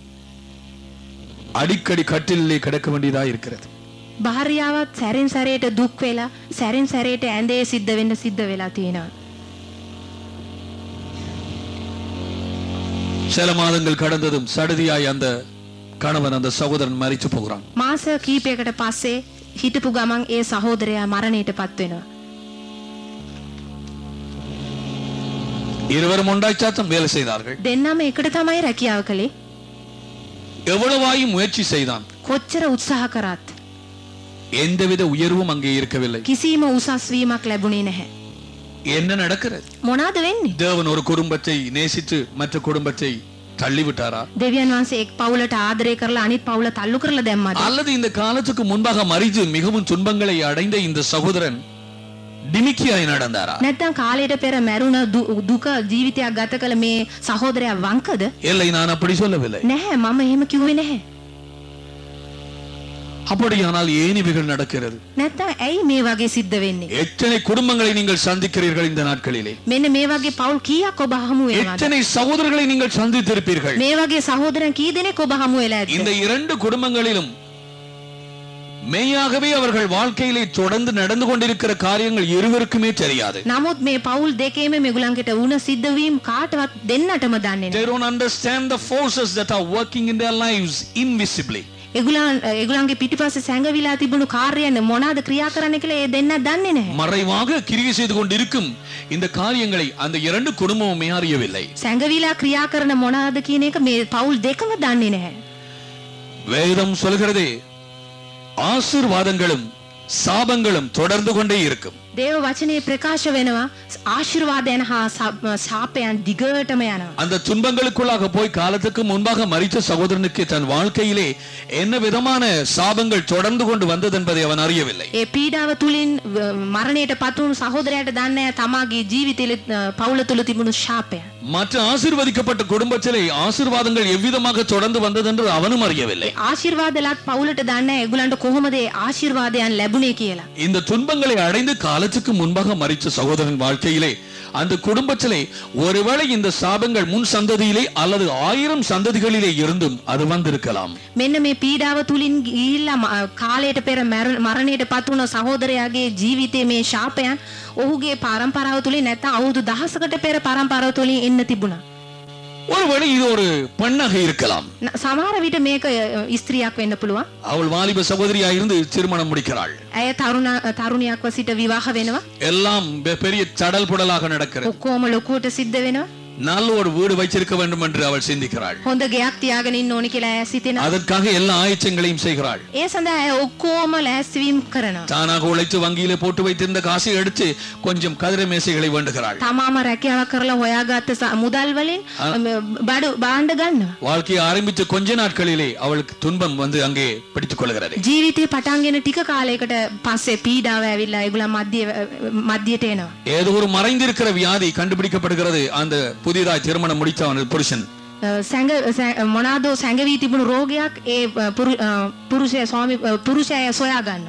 அடிக்கடி கட்டிலே கிடக்க வேண்டியதா இருக்கிறது භාර්යාවත් සැරෙන් සැරේට දුක් වෙලා සැරෙන් සැරේට ඇඳේ සිද්ධ වෙන්න සිද්ධ වෙලා තියෙනවා. சில மாதங்கள் கடந்ததும் சடுதியாய் அந்த கணவன் அந்த சகோதரன் மறித்து போகிறான் මාස කීපයකට පස්සේ හිටපු ගමන් ඒ සහෝදරයා මරණයට පත් වෙනවා. இருவரும் ஒன்றாய்ச்சாத்தம் வேலை செய்தார்கள் දෙන්නම එකට තමයි රැකියාව කළේ. எவ்வளவாயும் முயற்சி செய்தான் කොච්චර උත්සාහ කරත් எந்தவித உயர்வும் அங்கே இருக்கவில்லை කිසිම උසස් වීමක් ලැබුණේ නැහැ. என்ன நடக்கிறது මොනවාද වෙන්නේ? தேவன் ஒரு குடும்பத்தை நேசித்து மற்ற குடும்பத்தை தள்ளிவிட்டாரா දෙවියන් වහන්සේ එක් පවුලට ආදරය කරලා අනිත් පවුල තල්ලු කරලා දැම්මද? அல்லது இந்த காலத்துக்கு முன்பாக மறித்து மிகவும் துன்பங்களை அடைந்த இந்த சகோதரன் டிமிக்கியாய் நடந்தாரா නැත්නම් කාලයට පෙර මැරුණ දු- දුක ජීවිතයක් ගත කළ මේ සහෝදරයා වංකද? இல்லை நான் அப்படி சொல்லவில்லை නැහැ මම එහෙම කිව්වේ නැහැ. அப்படியானால் ஏன் இவைகள் நடக்கிறது නැත්නම් ඇයි මේ වගේ සිද්ධ වෙන්නේ? எத்தனை குடும்பங்களை நீங்கள் சந்திக்கிறீர்கள் இந்த நாட்களிலே මෙන්න මේ වගේ පවුල් කීයක් ඔබ හමු වෙනවද? எத்தனை சகோதரர்களை நீங்கள் சந்தித்திருப்பீர்கள் මේ වගේ සහෝදරන් කී දෙනෙක් ඔබ හමු වෙලා ඇද්ද? இந்த இரண்டு குடும்பங்களிலும் மெய்யாகவே அவர்கள் வாழ்க்கையிலே தொடர்ந்து நடந்து கொண்டிருக்கிற காரியங்கள் இருவருக்குமே தெரியாது නමුත් මේ පවුල් දෙකේම මෙගුලන්ගෙට වුණ සිද්ධවීම් කාටවත් දෙන්නටම දන්නේ නැහැ. they don't understand the forces that are working in their lives invisibly එගුලන් එගුලන්ගේ පිටිපස්සේ සැඟවිලා තිබුණු කාර්යයන් මොනවාද ක්‍රියා කරන්න කියලා ඒ දෙන්න දන්නේ නැහැ. மறைவாக கிரியை செய்து கொண்டிருக்கும் இந்த காரியங்களை அந்த இரண்டு குடும்பமுமே அறியவில்லை සැඟවිලා ක්‍රියා කරන මොනවාද කියන එක මේ පවුල් දෙකම දන්නේ නැහැ. வேதம் சொல்கிறதே ஆசீர்வாதங்களும் சாபங்களும் தொடர்ந்து கொண்டே இருக்கும் දේව වචනේ ප්‍රකාශ වෙනවා ආශිර්වාදයන් හා සබ- ශාපයන් දිගටම යනවා. அந்த துன்பங்களுக்குள்ளாக போய் காலத்துக்கு முன்பாக மறித்த சகோதரனுக்கு தன் வாழ்க்கையிலே என்ன விதமான சாபங்கள் தொடர்ந்து கொண்டு வந்தது என்பதை அவன் அறியவில்லை ඒ පීඩාව තුලින් ව- මරණයට පත්වුණු සහෝදරයාට දන්නේ නැහැ තමාගේ ජීවිතේ පවුල තුල තිබුණු ශාපය. மற்ற ஆசீர்வதிக்கப்பட்ட குடும்பத்திலே ஆசீர்வாதங்கள் எவ்விதமாக தொடர்ந்து வந்தது என்று அவனும் அறியவில்லை ආශිර්වාදලත් පවුලට දන්නේ නැහැ ඒගොල්ලන්ට කොහොමද ඒ ආශිර්වාදයන් ලැබුණේ කියලා. இந்த துன்பங்களை அடைந்து காலத்துக்கு முன்பாக மறித்த சகோதரன் வாழ்க்கையிலே அந்த குடும்பத்திலே ஒருவேளை இந்த சாபங்கள் முன் சந்ததியிலே அல்லது ஆயிரம் சந்ததிகளிலே இருந்தும் அது வந்திருக்கலாம் මෙන්න මේ පීඩාව තුලින් ගිහිල්ලා ම- කාලයට පෙර මැර- මරණයට පත් වුණ සහෝදරයාගේ ජීවිතයේ මේ ශාපයන් ඔහුගේ පරම්පරාව තුලින් නැත්නම් අවුරුදු දහසකට පෙර පරම්පරාව තුලින් එන්න තිබුණා. ஒருவேளை இது ஒரு பெண்ணாக இருக்கலாம் න- සමහර විට මේක අ, ස්ත්‍රියක් වෙන්න පුළුවන්. அவள் வாலிப சகோதரியா இருந்து திருமணம் முடிக்கிறாள் ඇය තරුණ තරුණියක්ව සිට විවාහ වෙනවා. எல்லாம் பெ- பெரிய சடல் புடலாக நடக்கிறது ඔක්කොම ලොකුවට සිද්ධ වෙනවා. நல்ல ஒரு வீடு வைச்சிருக்க வேண்டும் என்று அவள் சிந்திக்கிறாள் හොඳ ගෙයක් තියාගෙන ඉන්න ඕනි කියලා ඇය සිතෙනවා. அதற்காக எல்லா ஆயச்சங்களையும் செய்கிறாள் ඒ සඳහා ඇය ඔක්කොම ලෑස්තිවීම කරනවා. தானாக உழைத்து வங்கியிலே போட்டு வைத்திருந்த காசை எடுத்து கொஞ்சம் கதிரை மேசைகளை வேண்டுகிறாள் තමාම රැකියාවක් කරලා හොයාගත්ත ස- මුදල් වලින් බඩු බාණ්ඩ ගන්නවා. வாழ்க்கையை ஆரம்பித்த கொஞ்ச நாட்களிலே அவளுக்கு துன்பம் வந்து அங்கே பிடித்துக் கொள்கிறது ජීවිතේ පටන්ගෙන ටික කාලයකට පස්සේ පීඩාව ඇවිල්ලා ඒගොල්ලන් මධ්‍ය මධ්‍යයට එනවා. ஏதோ ஒரு மறைந்திருக்கிற வியாதி கண்டுபிடிக்கப்படுகிறது அந்த புதிதாய் திருமணம் முடித்த அவன் புருஷன் අ, සැඟ සැ- මොනාදෝ සැඟවී තිබුණු රෝගයක් ඒ අ, පුරු- අ, පුරුෂය ස්වාමි අ, පුරුෂයා සොයා ගන්නවා.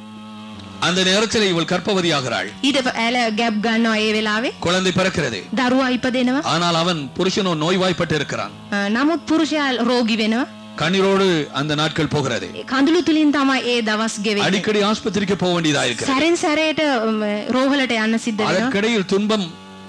அந்த நேரத்தில் இவள் கர்ப்பவதியாகிறாள் ඊට ප- ඇල ගැබ් ගන්නවා ඒ වෙලාවේ குழந்தை பிறக்கிறது දරුවා ඉපදෙනවා. ஆனால் அவன் புருஷனோ நோய்வாய்ப்பட்டு இருக்கிறான் අ, නමුත් පුරුෂයා රෝගී වෙනවා. கண்ணீரோடு அந்த நாட்கள் போகிறது ඒ කඳුළු තුලින් තමයි ඒ දවස් ගෙවෙන්නේ. அடிக்கடி ஆஸ்பத்திரிக்கு போக வேண்டியதா இருக்கிறது සැරෙන් සැරේට ම, රෝහලට යන්න සිද්ධ වෙනවා. அதற்கிடையில் துன்பம்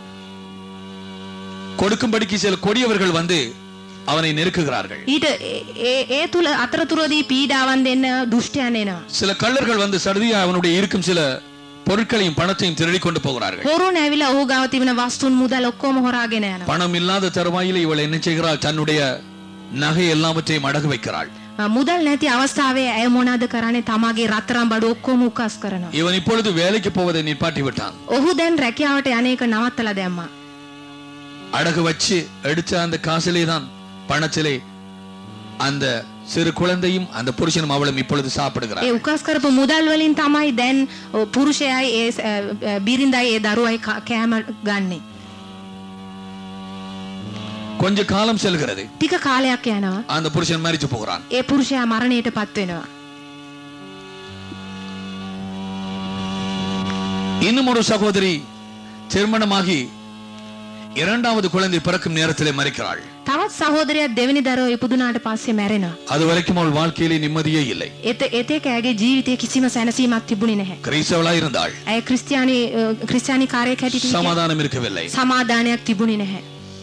கொடுக்கும்படிக்கு சில கொடியவர்கள் வந்து அவனை நெருக்குகிறார்கள் ඊට ඒ- ඒ ඒ තුල අතරතුරදී පීඩාවන් දෙන්න දුෂ්ටයන් එනවා. சில கள்ளர்கள் வந்து சடுதியா அவனுடைய இருக்கும் சில பொருட்களையும் பணத்தையும் திருடி கொண்டு போகிறார்கள் හොරුන් ඇවිල්ලා ඔහු ගාව තිබෙන වස්තුන් මුදල් ඔක්කොම හොරාගෙන යනවා. பணம் இல்லாத தருவாயில இவள் என்ன செய்கிறாள் தன்னுடைய நகை எல்லாவற்றையும் அடகு வைக்கிறாள் අ, මුදල් නැති අවස්ථාවේ ඇය මොනවද කරන්නේ? තමාගේ රත්තරන් බඩු ඔක්කොම උකස් කරනවා. இவன் இப்பொழுது வேலைக்கு போவதை நிப்பாட்டி விட்டான் ඔහු දැන් රැකියාවට යන එක නවත්තලා දැම්මා. அடகு வச்சு எடுத்த அந்த காசிலே தான் பணத்திலே அந்த சிறு குழந்தையும் அந்த புருஷனும் அவளும் இப்பொழுது சாப்பிடுகிறார் ඒ උකස් කරපු මුදල් වලින් තමයි දැන් ඔ, පුරුෂයයි ඒ ස- අ, අ, බිරිඳයි ඒ දරුවයි කා- කෑම ගන්නෙ. கொஞ்ச காலம் செல்கிறது ටික කාලයක් යනවා. அந்த புருஷன் மரித்து போகிறான் ඒ පුරුෂයා මරණයට පත් වෙනවා. இன்னும் ஒரு சகோதரி திருமணமாகி இரண்டாவது குழந்தை பிறக்கும் நேரத்திலே மறிக்கிறாள் තවත් සහෝදරයක් දෙවෙනි දරුවා ඉපදුනාට පස්සේ මැරෙනවා. அது வரைக்கும் அவள் வாழ்க்கையிலே நிம்மதியே இல்லை එත එතේක ඇගේ ජීවිතයේ කිසිම සැනසීමක් තිබුණේ නැහැ. கிறிஸ்தவளா இருந்தாள் ඇය ක්‍රිස්තියානි අ, ක්‍රිස්තියානි කාර්යයක් හැටියට හිටියේ. சமாதானம் இருக்கவில்லை සමාදානයක් තිබුණේ නැහැ.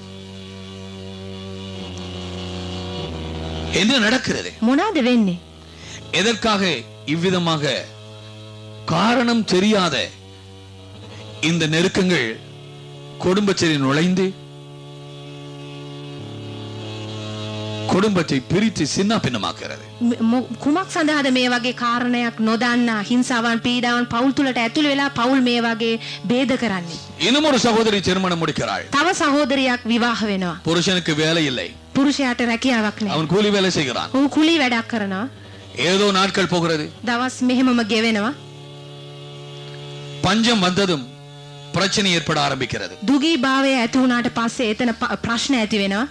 என்ன நடக்கிறது මොනවාද වෙන්නේ? எதற்காக இவ்விதமாக காரணம் தெரியாத இந்த நெருக்கங்கள் குடும்பத்தில் நுழைந்து குடும்பத்தை பிரித்து சின்ன பின்னமாக்குறது ම- මො- කුමක් සඳහාද මේ වගේ කාරණයක් නොදන්නා හිංසාවන් පීඩාවන් පවුල් තුලට ඇතුළු වෙලා පවුල් මේ වගේ ભેද කරන්නේ. இன்னும் ஒரு சகோதரி திருமணம் முடிக்கிறாள் තව සහෝදරයක් විවාහ වෙනවා. புருஷனுக்கு வேலை இல்லை පුරුෂයාට රැකියාවක් නැහැ. அவன் கூலி வேலை செய்கிறான் ඔහු කුලී වැඩක් කරනවා. ஏதோ நாட்கள் போகிறது දවස් මෙහෙමම ගෙවෙනවා. பஞ்சம் வந்ததும் பிரச்சனை ஏற்பட ஆரம்பிக்கிறது දුගී භාවය ඇති වුණාට පස්සේ එතන ප- ප්‍රශ්න ඇති වෙනවා.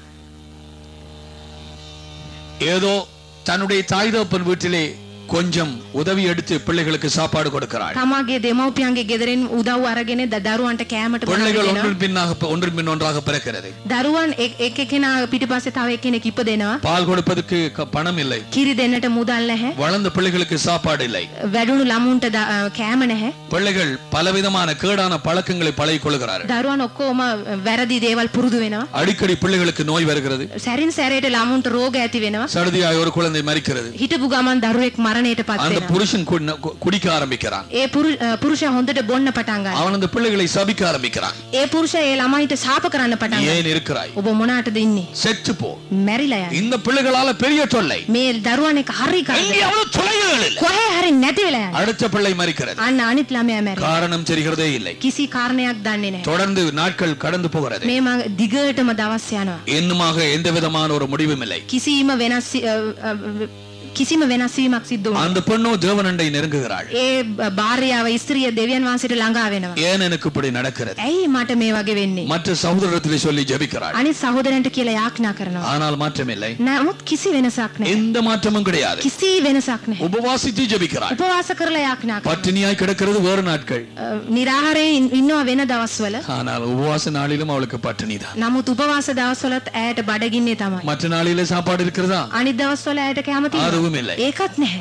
ஏதோ தன்னுடைய தாய் தகப்பன் வீட்டிலே கொஞ்சம் உதவி எடுத்து பிள்ளைகளுக்கு சாப்பாடு கொடுக்கிறாள் තමාගේ දෙමව්පියන්ගේ ගෙදරින් උදව් අරගෙන ද- දරුවන්ට කෑමට பிள்ளைகள் බොනවා. ஒன்றின் பின்னாக ஒன்றின் பின் ஒன்றாக பிறக்கிறது දරුවන් එක් එක කෙනා පිටිපස්සේ තව එක්කෙනෙක් ඉපදෙනවා. பால் கொடுப்பதற்கு க- பணம் இல்லை කිරි දෙන්නට මුදල් නැහැ. வளர்ந்த பிள்ளைகளுக்கு சாப்பாடு இல்லை වැඩුණු ළමුන්ට ද- අ, කෑම නැහැ. பிள்ளைகள் பலவிதமான கேடான பழக்கங்களை பழகிக் கொள்கிறார்கள் දරුවන් ඔක්කොම වැරදි දේවල් පුරුදු වෙනවා. அடிக்கடி பிள்ளைகளுக்கு நோய் வருகிறது සැරින් සැරේට ළමුන්ට රෝග ඇති වෙනවා. சடுதியாய் ஒரு குழந்தை மறிக்கிறது හිටපු ගමන් දරුවෙක් මරණයට මරණයට පත් அந்த වෙනවා. புருஷன் குடி- கு- குடிக்க ஆரம்பிக்கிறான் ඒ පුරු- අ, පුරුෂයා හොඳට බොන්න පටන් ගන්නවා. அவன் அந்த பிள்ளைகளை சபிக்க ஆரம்பிக்கிறான் ඒ පුරුෂයා ඒ ළමයිට ශාප කරන්න පටන් ගන්නවා. ஏன் இருக்கிறாய் ඔබ මොනාටද ඉන්නේ? செத்து போ මැරිලා යන්න. இந்த பிள்ளைகளால பெரிய தொல்லை මේ දරුවන් එක හරි කරදරයක්. எங்கேயாவது தொலைகள் இல்லை කොහේ හරි නැති වෙලා යනවා. அடுத்த பிள்ளை மறிக்கிறது අන්න අනිත් ළමයා මැරෙනවා. காரணம் தெரிகிறதே இல்லை කිසි කාරණයක් දන්නේ නැහැ. தொடர்ந்து நாட்கள் கடந்து போகிறது මේ මං දිගටම දවස් යනවා. இன்னுமாக எந்த விதமான ஒரு முடிவும் இல்லை කිසිම වෙනස් වි- අ, අ, කිසිම වෙනස් වීමක් සිද්ධ වුණා. அந்த பெண்ணோ தேவனண்டை நெருங்குகிறாள் ඒ බ- භාර්යාව ස්ත්‍රිය දෙවියන් වහන්සේට ළඟා වෙනවා. ஏன் எனக்கு இப்படி நடக்கிறது ඇයි මට මේ වගේ වෙන්නේ? மற்ற சகோதரத்திலே சொல்லி ஜெபிக்கிறாள் අනිත් සහෝදරයන්ට කියලා යාඥා කරනවා. ஆனால் மாற்றமில்லை නමුත් කිසි වෙනසක් නැහැ. எந்த மாற்றமும் கிடையாது කිසි වෙනසක් නැහැ. உபவாசித்து ஜெபிக்கிறாள் උපවාස කරලා යාඥා කරනවා. பட்டினியாய் கிடக்கிறது வேறு நாட்கள் අ, නිරාහාරයෙන් ඉන්නවා වෙන දවස්වල. ஆனால் உபவாச நாளிலும் அவளுக்கு பட்டினிதான் නමුත් උපවාස දවස්වලත් ඇයට බඩගින්නේ තමයි. மற்ற நாளிலே சாப்பாடு இருக்கிறதா අනිත් දවස්වල ඇයට කැම තියෙනවා. அதுவும் இல்லை ඒකත් නැහැ.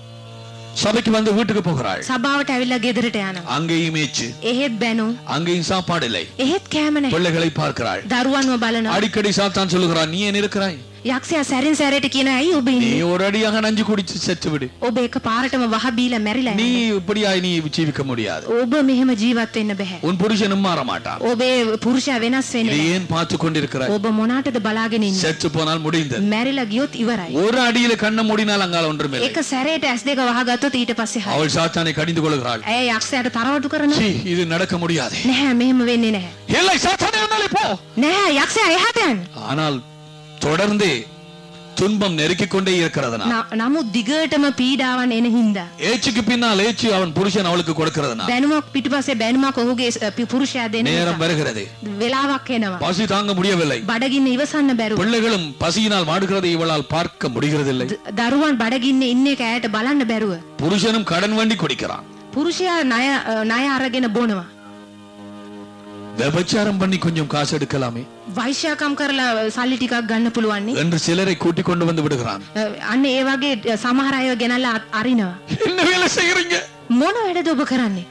சபைக்கு வந்து வீட்டுக்கு போகிறாள் සභාවට ඇවිල්ලා ගෙදරට යනවා. அங்கேயும் ஏச்சு එහෙත් බැනුම්. அங்கேயும் சாப்பாடு இல்லை එහෙත් කෑම නැහැ. பிள்ளைகளை பார்க்கிறாள் දරුවන්ව බලනවා. அடிக்கடி சாத்தான் சொல்லுகிறான் நீ ஏன் இருக்கிறாய் යක්ෂයා සැරින් සැරේට කියන ඇයි ඔබ நீ ඉන්නේ? ஒரு அடியாக நஞ்சு குடிச்சு செத்து விடு ඔබ එක පාරටම වහ බීලා මැරිලා நீ යනවා. இப்படியாய் நீ ஜீவிக்க முடியாது ඔබ මෙහෙම ජීවත් වෙන්න බෑ. உன் புருஷனும் மாற மாட்டான் ඔබේ පුරුෂයා වෙනස් වෙන්නේ இதை නැහැ. ஏன் பார்த்து கொண்டிருக்கிறாய் ඔබ මොනාටද බලාගෙන ඉන්නේ? செத்து போனால் முடிந்தது මැරිලා ගියොත් ඉවරයි. ஒரு அடியில கண்ண மூடினால் அங்கால ஒன்றுமில்லை එක සැරේට ඇස් දෙක වහගත්තොත් ඊට පස්සේ හරි. அவள் சாத்தானை கடிந்து கொள்கிறாள் ඇය යක්ෂයාට තරවටු කරනවා. சீ, இது நடக்க முடியாது නැහැ මෙහෙම වෙන්නේ නැහැ. இல்லை சாத்தானே உன்னாலே போ නැහැ යක්ෂයා එහාට යන්න. ஆனால் தொடர்ந்து துன்பம் நெருக்கிக் கொண்டே இருக்கிறதுனா න- නමුත් දිගටම පීඩාවන් එන හින්දා ஏச்சுக்கு பின்னால் ஏச்சு அவன் புருஷன் அவளுக்கு கொடுக்கிறதுனா බැනුමක් පිටිපස්සේ බැනුමක් ඔහුගේ ස- පි- පුරුෂයා දෙන நேரம் නිසා வருகிறது වෙලාවක් එනවා. பசி தாங்க முடியவில்லை බඩගින්න ඉවසන්න බැරුව. பிள்ளைகளும் பசியினால் வாடுகிறதை இவளால் பார்க்க முடிகிறதில்லை ද- දරුවන් බඩගින්න ඉන්න එක ඇයට බලන්න බැරුව. புருஷனும் கடன் வண்டி குடிக்கிறான் පුරුෂයා ණය අ, ණය අරගෙන බොනවා. விபச்சாரம் பண்ணி கொஞ்சம் காசு எடுக்கலாமே වෛශ්‍යාකම් කරලා සල්ලි ටිකක් ගන්න පුළුවන් නේ. என்று சிலரை கூட்டிக் கொண்டு வந்து விடுகிறான் අ, අන්න ඒ වගේ සමහර අයව ගෙනල්ලා අ- අරිනවා. என்ன வேலை செய்யறீங்க මොන වැඩද ඔබ කරන්නේ?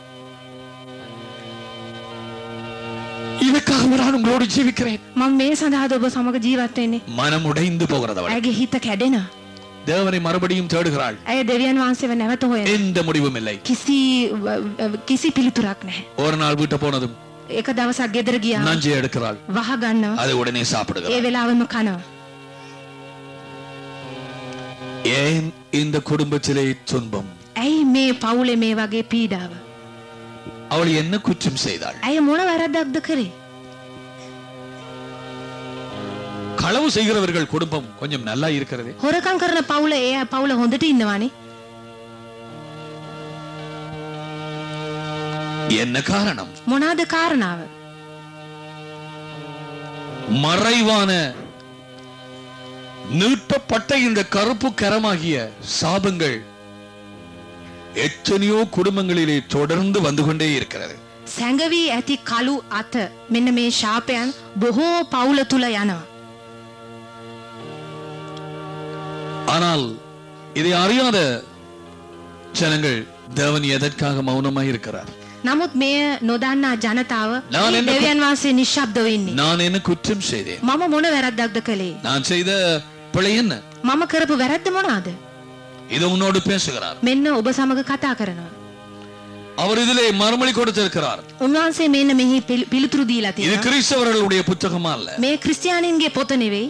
இதுக்காக நான் உங்களோடு ஜீவிக்கிறேன் මම මේ සඳහාද ඔබ සමග ජීවත් වෙන්නේ? மனம் உடைந்து போகிறது அவள் ඇගේ හිත කැඩෙනවා. தேவனை மறுபடியும் தேடுகிறாள் ඇය දෙවියන් වහන්සේව නැවත හොයන. எந்த முடிவும் இல்லை කිසි ව- ව- කිසි පිළිතුරක් නැහැ. ஒரு நாள் வீட்டை போனதும் එක දවසක් ගෙදර ගියා. நஞ்சை எடுக்கிறாள் වහ ගන්නවා. அதை உடனே ඒ சாப்பிடுகிறாள் වෙලාවෙම කනවා. ஏன் இந்த குடும்பத்திலே துன்பம் ඇයි මේ පවුලේ මේ වගේ පීඩාව? அவள் என்ன குற்றம் செய்தாள் ඇය මොන වැරද්දක්ද කරේ? களவு செய்கிறவர்கள் குடும்பம் கொஞ்சம் நல்லா இருக்கிறது හොරකම් කරන පවුල ඒ අය පවුල හොඳට ඉන්නවානේ. என்ன காரணம் මොනවාද කාරණාව? மறைவான நீட்டப்பட்ட இந்த கருப்பு கரமாகிய சாபங்கள் எத்தனையோ குடும்பங்களிலே தொடர்ந்து வந்து கொண்டே இருக்கிறது සැඟවී ඇති කළු අත මෙන්න මේ ශාපයන් බොහෝ පවුල තුල යනවා. ஆனால் இதை அறியாத ஜனங்கள் தேவன் எதற்காக மௌனமாய் இருக்கிறார் නමුත් මෙය නොදන්නා ජනතාව நான் මේ என்ன கு- දෙවියන් වහන්සේ නිශ්ශබ්ද වෙන්නේ. நான் என்ன குற்றம் செய்தேன் මම මොන වැරද්දක්ද කළේ? நான் செய்த பிழை என்ன මම කරපු වැරද්ද මොනවාද? இது உன்னோடு பேசுகிறார் මෙන්න ඔබ සමග කතා කරනවා. அவர் இதிலே மறுமொழி கொடுத்திருக்கிறார் උන්වහන්සේ මෙන්න මෙහි පිළි- පිළිතුරු දීලා இது තියෙනවා. கிறிஸ்தவர்களுடைய புத்தகமா அல்ல මේ ක්‍රිස්තියානින්ගේ පොත නෙවෙයි.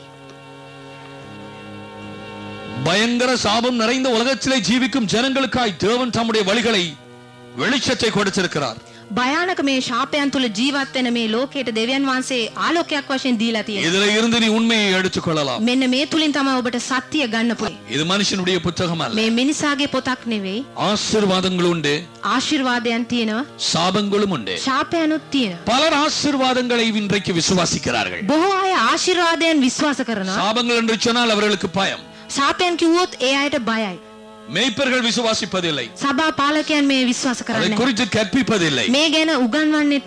பயங்கர சாபம் நிறைந்த உலகத்திலே ஜீவிக்கும் ஜனங்களுக்காய் தேவன் தம்முடைய வழிகளை வெளிச்சத்தை கொடுத்திருக்கிறார் භයානක මේ ශාපයන් තුල ජීවත් වෙන මේ ලෝකයට දෙවියන් වහන්සේ ආලෝකයක් වශයෙන් දීලා තියෙනවා. இதுல இருந்து நீ உண்மையை எடுத்துக் கொள்ளலாம் මෙන්න මේ තුලින් තමයි ඔබට සත්‍ය ගන්න පුළුවන්. இது மனுஷனுடைய புத்தகம் அல்ல මේ මිනිසාගේ පොතක් නෙවෙයි. ஆசீர்வாதங்கள் உண்டு ආශිර්වාදයන් තියෙනවා. சாபங்களும் உண்டு ශාපයනුත් තියෙනවා. பலர் ஆசீர்வாதங்களை இன்றைக்கு விசுவாசிக்கிறார்கள் බොහෝ අය ආශිර්වාදයන් විශ්වාස කරනවා. சாபங்கள் என்று சொன்னால் அவர்களுக்கு பயம் ශාපයන් කිව්වොත් ඒ අයට බයයි. மேய்ப்பர்கள் விசுவாசிப்பதில்லை සභා පාලකයන් මේ විශ්වාස அதை කරන්නේ. குறித்து கற்பிப்பதில்லை මේ ගැන උගන්වන්නෙත් නැහැ.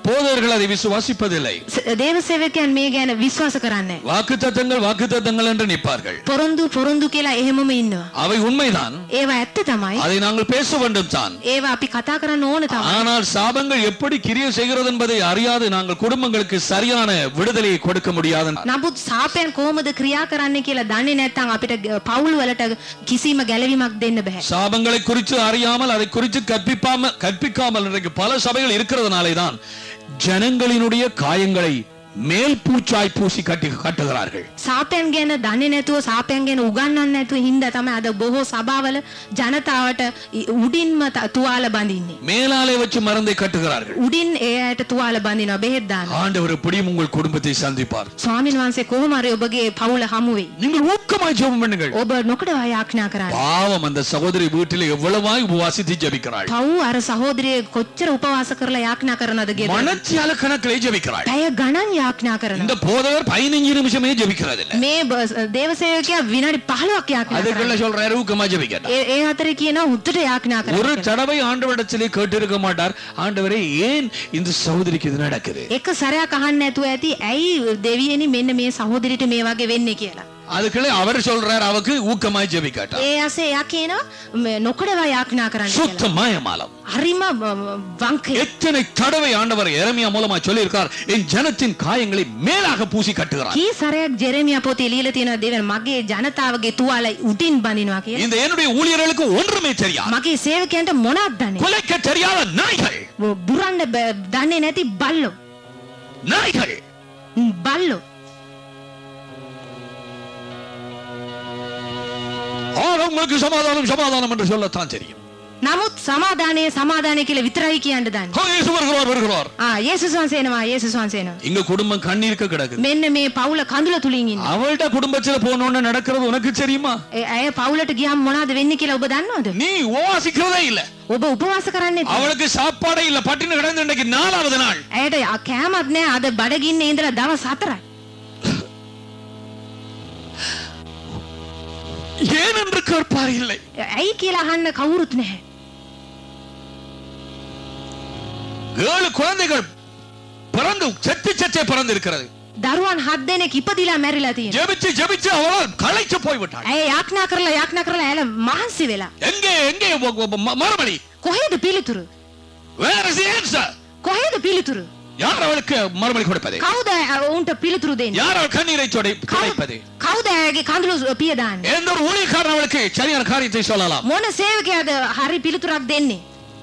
போதவர்கள் அதை விசுவாசிப்பதில்லை ස- දේව සේවකයන් මේ ගැන විශ්වාස කරන්නේ නැහැ. வாக்குத்தத்தங்கள் வாக்குத்தத்தங்கள் என்று நிற்பார்கள் පොරොන්දු පොරොන්දු කියලා එහෙමම ඉන්නවා. அவை உண்மைதான் ඒවා ඇත්ත තමයි. அதை நாங்கள் பேச வேண்டும் தான் ඒවා අපි කතා කරන්න ඕන තමයි. ஆனால் சாபங்கள் எப்படி கிரிய செய்கிறது என்பதை அறியாது நாங்கள் குடும்பங்களுக்கு சரியான விடுதலையை கொடுக்க முடியாது නමුත් සාපයන් කොහොමද ක්‍රියා කරන්න කියලා දන්නේ නැත්නම් අපිට ග- පවුල් වලට කිසිම ගැලවීමක් දෙන්න බෑ. சாபங்களை குறித்து அறியாமல் அதை குறித்து கற்பிப்பாம கற்பிக்காமல் இன்றைக்கு பல சபைகள் இருக்கிறதுனாலே தான் ஜனங்களினுடைய காயங்களை மேல் பூச்சாய் பூசி கட்டி கட்டுகிறார்கள் සාපයන් ගැන දන්නේ නැතුව සාපයන් ගැන උගන්වන්නේ නැතුව හින්දා තමයි අද බොහෝ සභාවල ජනතාවට इ- උඩින්ම ත- තුවාල බඳින්නේ. மேலாலே வச்சு மருந்தை கட்டுகிறார்கள் උඩින් ඒ අයට තුවාල බඳිනවා බෙහෙත් දානවා. ஆண்டவர் எப்படியும் உங்கள் குடும்பத்தை சந்திப்பார் ස්වාමීන් වහන්සේ කොහොම හරි ඔබගේ පවුල හමු වෙයි. நீங்கள் ஊக்கமாய் ஜெபம் பண்ணுங்கள் ඔබ නොකඩ යාඥා කරන්න. பாவம் அந்த சகோதரி வீட்டில் எவ்வளவாய் உபவாசித்து ஜெபிக்கிறாள் පව් අර සහෝදරිය කොච්චර උපවාස කරලා යාඥා කරනවද ගෙදර. மனத்தியால கணக்கிலே ஜெபிக்கிறாள் පැය ගණන් යාඥා කරනවා. இந்த போதவர் பதினஞ்சு நிமிஷமே ஜெபிக்கிறது இல்ல මේ බ- දේවසේවකයා විනාඩි 15ක් යාඥා அதுக்குள்ள කරනවා. சொல்றாரு ஊக்கமா ஜெபிக்கட்டா ඒ ඒ අතරේ කියනවා හුත්තට යාඥා ஒரு කරන්න. தடவை ஆண்டவரிடத்திலே கேட்டிருக்க மாட்டார் ஆண்டவரே ஏன் இந்த சகோதரிக்கு இது நடக்குது එක සැරයක් අහන්න නැතුව ඇති ඇයි දෙවියනි මෙන්න මේ සහෝදරිට මේ වගේ වෙන්නේ කියලා. அதுக்குள்ள அவர் சொல்றார் அவக்கு ஊக்கமாய் ஜெபிக்கட்டா ඒ අසේ එයා කියනවා මේ නොකඩවා යාඥා කරන්න කියලා. சுத்த மாயமாலம் හරිම වංකය. எத்தனை தடவை ஆண்டவர் எரமியா மூலமா சொல்லியிருக்கார் என் ஜனத்தின் காயங்களை மேலாக பூசி கட்டுகிறார் කී සැරයක් ජෙරමියා පොතේ ලියලා තියෙනවා දෙවියන් මගේ ජනතාවගේ තුවාල උඩින් බඳිනවා කියලා. இந்த என்னுடைய ஊழியர்களுக்கு ஒன்றுமே தெரியாது මගේ සේවකයන්ට මොනවද දන්නේ? குலைக்க தெரியாத நாய்கள் බ- බුරන්න බ- දන්නේ නැති බල්ලෝ. நாய்கள் ම්, බල්ලෝ. ஆனா உங்களுக்கு சமாதானம் சமாதானம் என்று சொல்லத்தான் தெரியும் නමුත් සමාදානය සමාදානය කියලා විතරයි කියන්න දන්නේ. ஆ, இயேசு வருகிறார் வருகிறார் ආ යේසුස් වහන්සේ එනවා යේසුස් වහන්සේ එනවා. இங்க குடும்பம் கண்ணீருக்கு கிடக்குது මෙන්න මේ පවුල කඳුල තුලින් ඉන්නේ. அவள்கிட்ட குடும்பத்துல போனோன்னு நடக்கிறது உனக்கு தெரியுமா ඒ අය පවුලට ගියාම මොනවද වෙන්නේ කියලා ඔබ දන්නවද? நீ ஓவாசிக்கிறதே இல்ல ඔබ උපවාස කරන්නේ නැහැ. அவளுக்கு சாப்பாடே இல்ல பட்டினி கிடந்து இன்னைக்கு நாலாவது நாள் ඇයට යා- කෑමක් නැහැ. අද බඩගින්නේ ඉඳලා දවස් 4යි. ஏன் என்று கேட்பார் இல்லை ඇයි කියලා අහන්න කවුරුත් නැහැ. ஏழு குழந்தைகள் பிறந்து செத்து செத்தே பிறந்து இருக்கிறது දරුවන් හත් දෙනෙක් ඉපදිලා මැරිලා තියෙනවා. ஜெபிச்சு ஜெபிச்சு அவளால் களைச்சு போய்விட்டாள் ඇය යාඥා කරලා යාඥා කරලා ඇල මහන්සි වෙලා. எங்கே எங்கே ம- ம- ம- மறுபடி කොහෙද පිළිතුරු? Where is the answer? කොහෙද පිළිතුරු? யார் அவளுக்கு மறுபடி கொடுப்பது කවුද ඇ- ඔවුන්ට පිළිතුරු දෙන්නේ? யார் அவள் கண்ணீரை தொடை- කවුද துடைப்பது කවුද ඇයගේ කඳුළු පිය දාන්නේ? எந்த ஒரு ஊழியக்காரன் அவளுக்கு சரியான காரியத்தை சொல்லலாம் මොන සේවකයාද හරි පිළිතුරක් දෙන්නේ?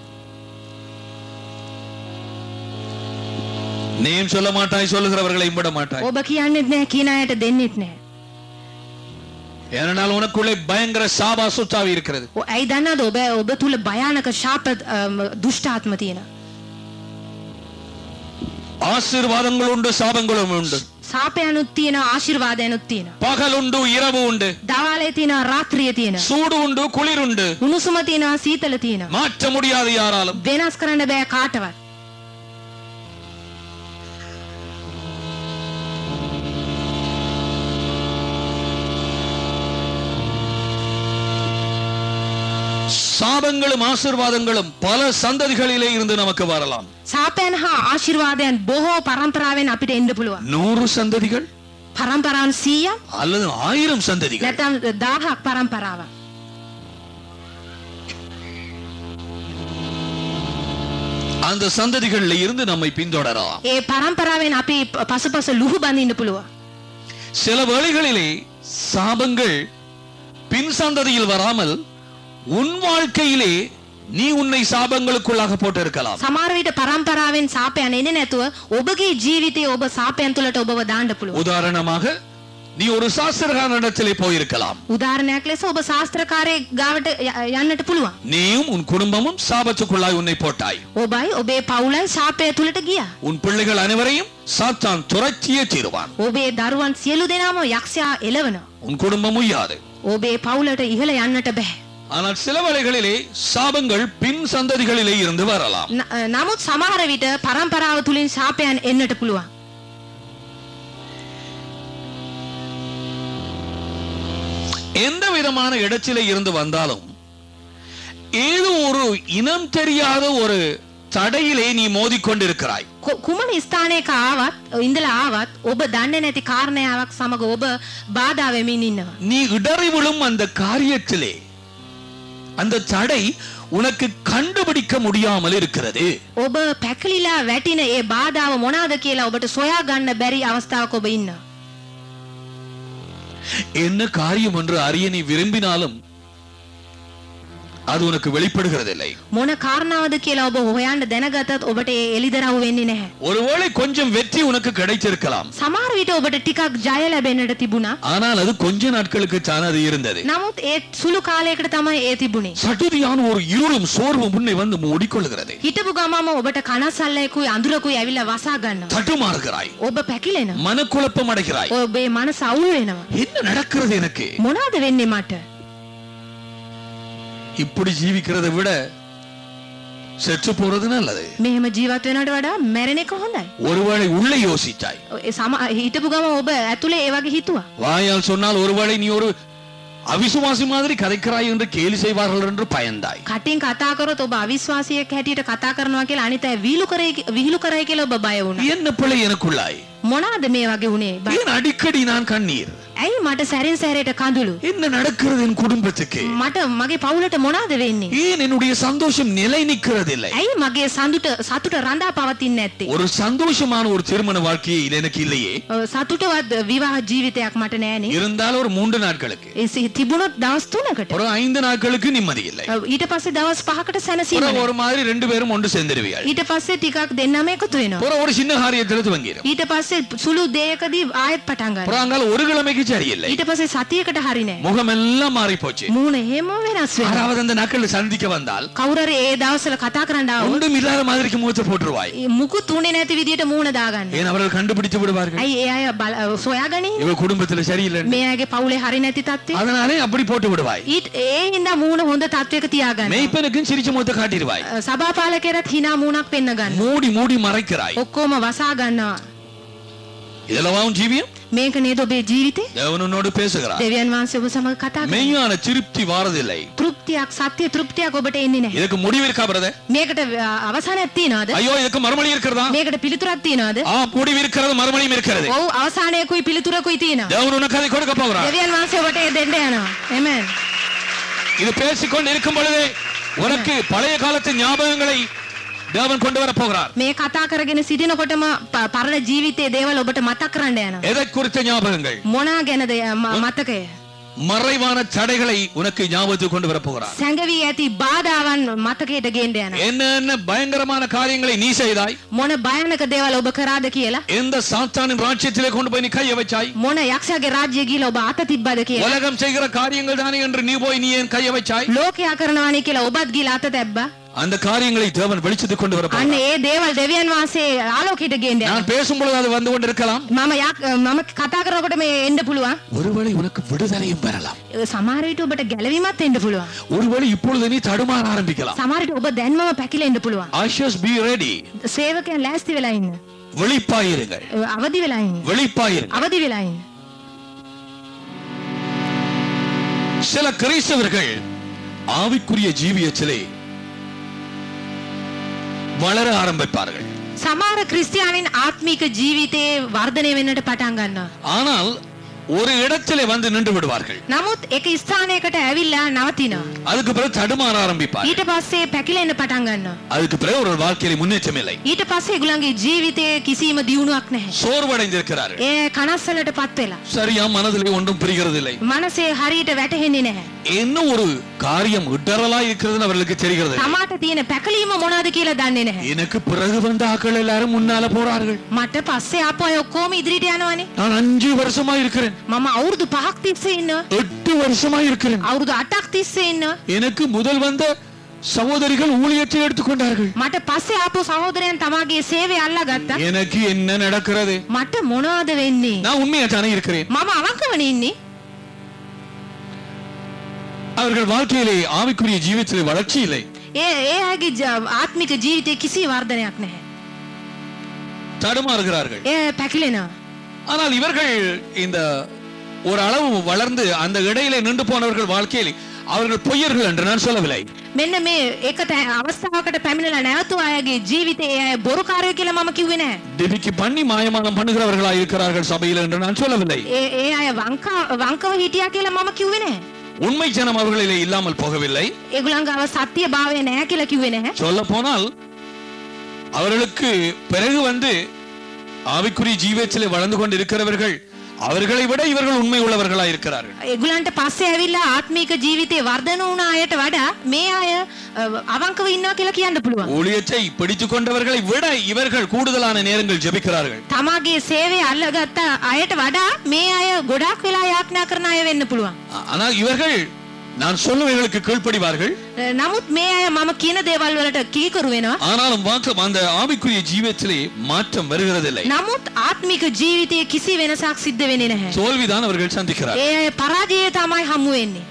நீயும் சொல்ல மாட்டாய் சொல்லுகிறவர்களையும் விட மாட்டாய் ඔබ කියන්නෙත් නැහැ කියන අයට දෙන්නෙත් නැහැ. ஏனென்றால் உனக்குள்ளே பயங்கர சாபா சுத்தாவி இருக்கிறது ඔ- ඇයි දන්නවද ඔබ ඔබ තුල භයානක ශාප අම, දුෂ්ටාත්ම තියෙනවා. ஆசீர்வாதங்கள் உண்டு சாபங்களும் உண்டு සාපයනුත් තියෙනවා ආශිර්වාදයනුත් තියෙනවා. பகல் உண்டு இரவு உண்டு දවාලේ තියෙනවා රාත්‍රියේ තියෙනවා. சூடு உண்டு குளிர் உண்டு උණුසුම තියෙනවා සීතල තියෙනවා. மாற்ற முடியாது யாராலும் වෙනස් කරන්න බෑ කාටවත්. சாபங்களும் ஆசீர்வாதங்களும் பல சந்ததிகளிலே இருந்து நமக்கு வரலாம் සාපයන් හා ආශිර්වාදයන් බොහෝ පරම්පරාවෙන් අපිට එන්න පුළුවන්. நூறு சந்ததிகள் පරම්පරාවන් 100ක් அல்லது ஆயிரம் சந்ததிகள் නැත්නම් 1000ක් පරම්පරාවක්. அந்த சந்ததிகள்ல இருந்து நம்மை பின்தொடரலாம் ඒ පරම්පරාවෙන් අපි ප- පසුපස ලුහු බඳින්න පුළුවන්. சில வேளைகளிலே சாபங்கள் பின் சந்ததியில் வராமல் உன் வாழ்க்கையிலே நீ உன்னை சாபங்களுக்குள்ளாக போட்டிருக்கலாம் සමහර විට පරම්පරාවෙන් සාපයන් එන්නේ නැතුව ඔබගේ ජීවිතයේ ඔබ සාපයන් තුළට ඔබව දාන්න පුළුවන්. உதாரணமாக நீ ஒரு சாஸ்திரகாரனிடத்திலே போயிருக்கலாம் උදාහරණයක් ලෙස ඔබ ශාස්ත්‍රකාරයෙක් ගාවට ය- යන්නට පුළුවන්. நீயும் உன் குடும்பமும் சாபத்துக்குள்ளாய் உன்னை போட்டாய் ඔබයි ඔබේ පවුලයි ශාපය තුළට ගියා. உன் பிள்ளைகள் அனைவரையும் சாத்தான் துரத்தியே தீருவான் ඔබේ දරුවන් සියලු දෙනාම යක්ෂයා එළවනවා. உன் குடும்பம் உய்யாது ඔබේ පවුලට ඉහළ යන්නට බෑ. ஆனால் சில வேளைகளிலே சாபங்கள் பின் சந்ததிகளிலே இருந்து வரலாம் න- නමුත් සමහර විට පරම්පරාව තුළින් ශාපයන් එන්නට පුළුවන්. எந்த விதமான இடத்திலே இருந்து வந்தாலும் ஏதோ ஒரு இனம் தெரியாத ஒரு தடையிலே நீ மோதிக்கொண்டிருக்கிறாய் කො- කුමන ස්ථානයක ආවත් ඉඳලා ආවත් ඔබ දන්නේ නැති කාරණාවක් සමග ඔබ බාධා වෙමින් ඉන්නවා. நீ இடறி விழும் அந்த காரியத்திலே அந்த தடை உனக்கு கண்டுபிடிக்க முடியாமல் இருக்கிறது ඔබ පැකිලිලා වැටින ඒ බාධාව මොනවාද කියලා ඔබට සොයා ගන්න බැරි අවස්ථාවක ඔබ ඉන්නවා. என்ன காரியம் என்று அறிய நீ விரும்பினாலும் அது உனக்கு வெளிப்படுகிறதில்லை මොන කාරණාවද කියලා ඔබ හොයන්න දැනගතත් ඔබට ඒ එළිදරව් වෙන්නේ නැහැ. ஒருவேளை கொஞ்சம் வெற்றி உனக்கு கிடைத்திருக்கலாம் සමහර විට ඔබට ටිකක් ජය ලැබෙන්නට තිබුණා. ஆனால் அது கொஞ்ச நாட்களுக்கு தான் அது இருந்தது නමුත් ඒ සුළු කාලයකට තමයි ඒ තිබුණේ. சடுதியான ஒரு இருளும் சோர்வும் முன்னே வந்து மூடிக்கொள்கிறது හිටපු ගමම ඔබට කනසල්ලයකුයි අඳුරකුයි ඇවිල්ලා වසා ගන්නවා. தட்டுமாறுகிறாய் ඔබ පැකිලෙනවා. மனக்குழப்பம் அடைகிறாய் ඔබේ මනස අවුල් වෙනවා. என்ன நடக்கிறது எனக்கு මොනවද වෙන්නේ මට? இப்படி ஜீவிக்கிறதை விட செத்து போறது நல்லது මෙහෙම ජීවත් වෙනවට වඩා මැරෙන එක හොඳයි. ஒருவேளை உள்ளே யோசித்தாய் ඒ සම හිටපු ගම ඔබ ඇතුලේ ඒ වගේ හිතුවා. வாயால் சொன்னால் ஒருவேளை நீ ஒரு அவிசுவாசி மாதிரி கதைக்கிறாய் என்று கேலி செய்வார்கள் என்று பயந்தாய் කටින් කතා කරොත් ඔබ අවිශ්වාසියෙක් හැටියට කතා කරනවා කියලා අනිත් අය විහිළු කරයි විහිළු කරයි කියලා ඔබ බය වුණා. என்ன பிள்ளை எனக்குள்ளாய் මොනවාද මේ වගේ වුණේ? බය- ஏன் அடிக்கடி நான் கண்ணீர் ඇයි මට සැරින් සැරේට කඳුළු? என்ன நடக்கிறது என் குடும்பத்துக்கு මට මගේ පවුලට මොනවද වෙන්නේ? ஏன் என்னுடைய சந்தோஷம் நிலை நிற்கிறதில்லை ඇයි මගේ සඳුට සතුට රඳා පවතින්නේ නැත්තේ? ஒரு சந்தோஷமான ஒரு திருமண வாழ்க்கையை இது எனக்கு இல்லையே ඔව්, සතුටවත් විවාහ ජීවිතයක් මට නෑනේ. இருந்தால் ஒரு மூன்று நாட்களுக்கு ඒ සි- තිබුණොත් දවස් 3කට. ஒரு ஐந்து நாட்களுக்கு நிம்மதி இல்லை ඔව්, ඊට පස්සේ දවස් 5කට සැනසීම ஒரு නෑ. ஒரு மாதிரி ரெண்டு பேரும் ஒன்று சேர்ந்துருவியாள் ඊට පස්සේ ටිකක් දෙන්නම එකතු වෙනවා. ஒரு ஒரு சின்ன காரியத்துல துவங்கிடும் ඊට පස්සේ සුළු දෙයකදී ආයෙත් පටන් ගන්නවා. அப்புறம் ஒரு கிழமைக்கு சரியில்லை ඊට පස්සේ සතියකට හරි නෑ. முகமெல்லாம் மாறி போச்சு මූණ එහෙම වෙනස් වෙනවා. யாராவது அந்த நாட்கள் சந்திக்க வந்தால் කවුරු හරි ඒ දවස්වල කතා කරන්න ආවොත් ஒன்றும் இல்லாத மாதிரிக்கு முகத்தை போட்டுருவாய் ඒ මුකුත් උනේ නැති විදියට මූණ දාගන්න. ஏன் அவர்கள் கண்டுபிடித்து விடுவார்கள் ඇයි ඒ අය බල- සොයාගනි? இவ குடும்பத்துல சரியில்லை මේ අයගේ පවුලේ හරි නැති තත්ත්වය. அதனாலே அப்படி போட்டு விடுவாய் ඊට ඒ හින්දා මූණ හොඳ තත්ත්වයක තියාගන්න. மெய்ப்பனுக்கும் சிரிச்ச முகத்தை காட்டிடுவாய் සභාපාලකයරත් hina මූණක් පෙන්න ගන්න. மூடி மூடி மறைக்கிறாய் ඔක්කොම වසා ගන්නවා. இதெல்லாம் ஜீவியம் මේක නේද ඔබේ ජීවිතේ? தேவன் உன்னோடு பேசுகிறார் දෙවියන් වහන්සේ ඔබ සමග කතා කරනවා. மெய்யான திருப்தி வாரதில்லை තෘප්තියක් සත්‍ය තෘප්තියක් ඔබට එන්නේ නැහැ. இதுக்கு முடிவு இருக்கா பிரதர் මේකට අ, අවසානයක් තියනවද? ஐயோ இதுக்கு மறுமொழி இருக்கிறதா මේකට පිළිතුරක් තියනවද? ஆ முடிவு இருக்கிறது மறுமொழியும் இருக்கிறது ඔව් අවසානයකුයි පිළිතුරකුයි තියෙනවා. தேவன் உனக்கு அதை கொடுக்க போகிறார் දෙවියන් වහන්සේ ඔබට ඒ දෙන්න යනවා. Amen. இது பேசிக்கொண்டு இருக்கும் பொழுதே உனக்கு பழைய காலத்து ஞாபகங்களை தேவன் கொண்டு வர போகிறார் මේ කතා කරගෙන සිටිනකොටම ප- පරණ ජීවිතයේ දේවල් ඔබට මතක් කරන්න යනවා. எதை குறித்த ஞாபகங்கள் මොනා ගැනද ය- ම- මතකය? மறைவான தடைகளை உனக்கு ஞாபகத்துக்கு கொண்டு வர போகிறார் සැඟවී ඇති බාධාවන් මතකයට ගේන්න යනවා. என்னென்ன பயங்கரமான காரியங்களை நீ செய்தாய் මොන භයානක දේවල් ඔබ කරාද කියලා? எந்த சாத்தானின் ராஜ்யத்திலே கொண்டு போய் நீ கைய வச்சாய் මොන යක්ෂයාගේ රාජ්‍යය ගිහලා ඔබ අත තිබ්බද කියලා? உலகம் செய்கிற காரியங்கள் தானே என்று நீ போய் நீ ஏன் கைய வச்சாய் ලෝකයා කරනවානේ කියලා ඔබත් ගිහලා අත තැබ්බා. அந்த காரியங்களை தேவன் வெளிச்சத்துக்கு கொண்டு வர අන්න போகிறார் ඒ දේවල් දෙවියන් වහන්සේ ආලෝකයට ගේන්න යනවා. நான் பேசும் பொழுது அது வந்து கொண்டிருக்கலாம் මම යක් මම කතා කරනකොට මේ එන්න පුළුවන්. ஒருவேளை உனக்கு விடுதலையும் பெறலாம் ඒ සමහර විට ඔබට ගැලවීමත් එන්න පුළුවන්. ஒருவேளை இப்பொழுது நீ தடுமாற ஆரம்பிக்கலாம் සමහර විට ඔබ දැන්මම පැකිලෙන්න පුළුවන්. ஆஷஸ் பி ரெடி සේවකයන් ලෑස්ති වෙලා ඉන්න. வெளிப்பாயிருங்கள் ඒ අවදි වෙලා ඉන්න. வெளிப்பாயிருங்கள் අවදි වෙලා ඉන්න. சில கிறிஸ்தவர்கள் ஆவிக்குரிய ஜீவியத்திலே வளர ஆரம்பிப்பார்கள் සමහර ක්‍රිස්තියානින් ආත්මික ජීවිතයේ වර්ධනය වෙන්නට පටන් ගන්නවා. ஆனால் ஒரு இடத்திலே வந்து நின்று விடுவார்கள் නමුත් එක ස්ථානයකට ඇවිල්ලා නවතිනවා. அதுக்கு பிறகு தடுமாற ஆரம்பிப்பார் ඊට පස්සේ පැකිලෙන්න පටන් ගන්නවා. அதுக்கு பிறகு ஒரு வாழ்க்கையில முன்னேற்றம் இல்லை ඊට පස්සේ ඒගොල්ලන්ගේ ජීවිතයේ කිසිම දියුණුවක් නැහැ. சோர்வடைந்திருக்கிறார்கள் ඒ කනස්සලට පත් වෙලා. சரியா மனதிலே ஒன்றும் புரிகிறதில்லை මනසේ හරියට වැටහෙන්නේ නැහැ. என்ன ஒரு காரியம் இடரலா இருக்கிறதுன்னு அவர்களுக்கு தெரிகிறது තමාට තියෙන පැකලීම මොනවද කියලා දන්නේ නැහැ. எனக்கு பிறகு வந்த ஆக்கள் எல்லாரும் முன்னால போறார்கள் මට පස්සේ ආපු අය ඔක්කොම ඉදිරියට යනවනේ. நான் அஞ்சு வருஷமா இருக்கிறேன் මම අවුරුදු 5ක් තිස්සේ ඉන්නවා. எட்டு வருஷமா இருக்கிறேன் අවුරුදු 8ක් තිස්සේ ඉන්නවා. எனக்கு முதல் வந்த சகோதரிகள் ஊழியத்தை எடுத்துக்கொண்டார்கள் මට පස්සේ ආපු සහෝදරයන් තමාගේ සේවය අල්ලාගත්තා. எனக்கு என்ன நடக்கிறது මට මොනවද වෙන්නේ? நான் உண்மையா தானே இருக்கிறேன் මම අවංකවනේ ඉන්නේ. அவர்கள் வாழ்க்கையிலே ஆவிக்குரிய ஜீவியத்திலே வளர்ச்சி இல்லை ඒ ඒ අයගේ ජ- ආත්මික ජීවිතේ කිසි වර්ධනයක් නැහැ. தடுமாறுகிறார்கள் ඒ පැකිලෙනවා. ஆனால் இவர்கள் இந்த ஒரு அளவு வளர்ந்து அந்த இடையிலே நின்று போனவர்கள் வாழ்க்கையில் அவர்கள் பொய்யர்கள் என்று நான் சொல்லவில்லை මෙන්න මේ එක තැ- අවස්ථාවකට පැමිණලා නැවතු අයගේ ජීවිතේ ඒ අය බොරුකාරයෝ කියලා මම කිව්වේ නෑ. டிபிக்கு பண்ணி மாயமானம் பண்ணுகிறவர்களாய் இருக்கிறார்கள் சபையில் என்று நான் சொல்லவில்லை ඒ ඒ අය වංකා වංකව හිටියා කියලා මම කිව්වේ නෑ. உண்மை ஜனம் அவர்களிலே இல்லாமல் போகவில்லை ඒගොල්ලන්ගව සත්‍ය භාවය නැහැ කියලා කිව්වේ නැහැ. சொல்ல போனால் அவர்களுக்கு பிறகு வந்து ஆவிக்குரிய ஜீவத்திலே வளர்ந்து கொண்டு இருக்கிறவர்கள் அவர்களை விட இவர்கள் உண்மை உள்ளவர்களாய் இருக்கிறார்கள் ඒගොල්ලන්ට පස්සේ ඇවිල්ලා ආත්මික ජීවිතේ වර්ධන වුණ අයට වඩා මේ අය අ, අවංකව ඉන්නවා කියලා කියන්න පුළුවන්. ஊழியத்தை பிடித்துக் கொண்டவர்களை விட இவர்கள் கூடுதலான நேரங்கள் ஜெபிக்கிறார்கள் තමාගේ සේවය අල්ලගත්ත අයට වඩා මේ අය ගොඩාක් වෙලා යාඥා කරන අය වෙන්න පුළුවන්. ஆனால் இவர்கள் நான் சொல்லுவர்களுக்கு கீழ்ப்படிவார்கள் අ, නමුත් මේ අය මම කියන දේවල් වලට කීකරු වෙනවා. ஆனாலும் வாக்கு அந்த ஆவிக்குரிய ஜீவத்திலே மாற்றம் வருகிறதில்லை නමුත් ආත්මික ජීවිතයේ කිසි වෙනසක් සිද්ධ වෙන්නේ නැහැ. தோல்விதான் அவர்கள் சந்திக்கிறார் ඒ අය පරාජය තමයි හමු වෙන්නේ.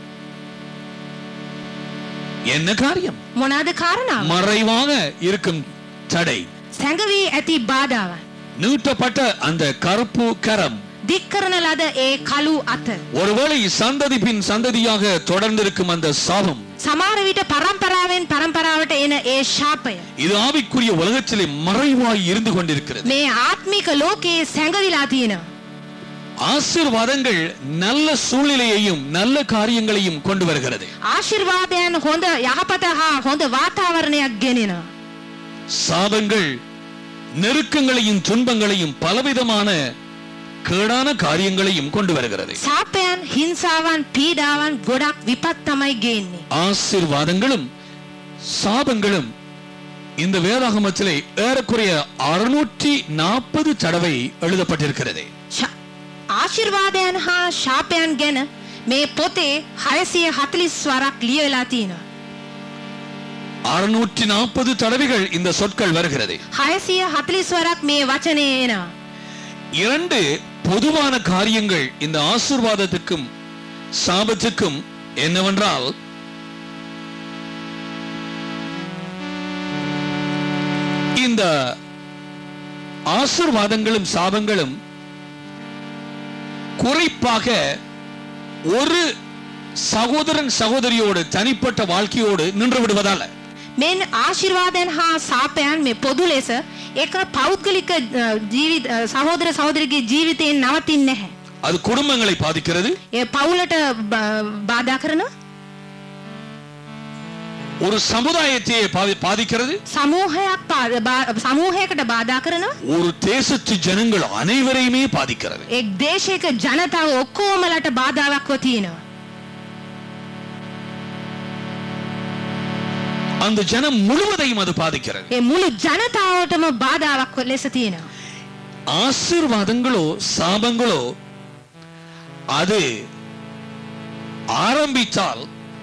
என்ன காரியம் මොනවාද කාරණාව? மறைவாக இருக்கும் தடை සැඟවී ඇති බාධාවන්. நீட்டப்பட்ட அந்த கருப்பு கரம் දික් කරන ලද ඒ කළු අත. ஒருவேளை சந்ததி பின் சந்ததியாக தொடர்ந்திருக்கும் அந்த சாபம் සමහර විට පරම්පරාවෙන් පරම්පරාවට එන ඒ ශාපය இது ஆவிக்குரிய உலகத்திலே மறைவாய் இருந்து கொண்டிருக்கிறது මේ ආත්මික ලෝකයේ සැඟවිලා තියෙනවා. ஆசீர்வாதங்கள் நல்ல சூழ்நிலையையும் நல்ல காரியங்களையும் கொண்டு வருகிறது ආශිර්වාදයන් හොඳ යහපත හා හොඳ වාතාවරණයක් ගෙනෙනවා. சாபங்கள் நெருக்கங்களையும் துன்பங்களையும் பலவிதமான கேடான காரியங்களையும் கொண்டு வருகிறது සාපයන් හිංසාවන් පීඩාවන් ගොඩක් විපත් තමයි ගේන්නේ. ஆசீர்வாதங்களும் சாபங்களும் இந்த வேதாகமத்திலே ஏறக்குறைய அறுநூற்றி நாற்பது தடவை எழுதப்பட்டிருக்கிறது ශ- ආශිර්වාදයන් හා ශාපයන් ගැන මේ පොතේ හයසිය හතලිස් වරක් ලියවෙලා තියෙනවා. அறுநூற்றி நாற்பது தடவைகள் இந்த சொற்கள் வருகிறது හයසිය හතලිස් වරක් මේ වචනය එනවා. இரண்டு பொதுவான காரியங்கள் இந்த ஆசீர்வாதத்துக்கும் சாபத்துக்கும் என்னவென்றால் இந்த ஆசீர்வாதங்களும் சாபங்களும் குறிப்பாக ஒரு சகோதரன் சகோதரியோடு தனிப்பட்ட வாழ்க்கையோடு நின்று விடுவதால මෙන් ආශිර්වාදයන් හා සාපයන් මේ පොදු ලෙස එක පෞද්ගලික අ, ජීවිත අ, සහෝදර සහෝදරගේ ජීවිතයෙන් නවතින්නේ නැහැ. அது குடும்பங்களை பாதிக்கிறது ඒ පවුලට බ- බාධා කරන ஒரு சமுதாயத்தையே பாதி- பாதிக்கிறது සමූහයක් පා- බා- සමූහයකට බාධා කරන ஒரு தேசத்து ஜனங்கள் அனைவரையுமே பாதிக்கிறது එක් දේශයක ජනතාව ඔක්කෝමලට බාධාවක්ව තියෙනවා. அந்த ஜனம் முழுவதையும் அது பாதிக்கிறது ඒ මුළු ජනතාවටම බාධාවක් ලෙස තියෙනවා. ஆசீர்வாதங்களோ சாபங்களோ அது ஆரம்பித்தால்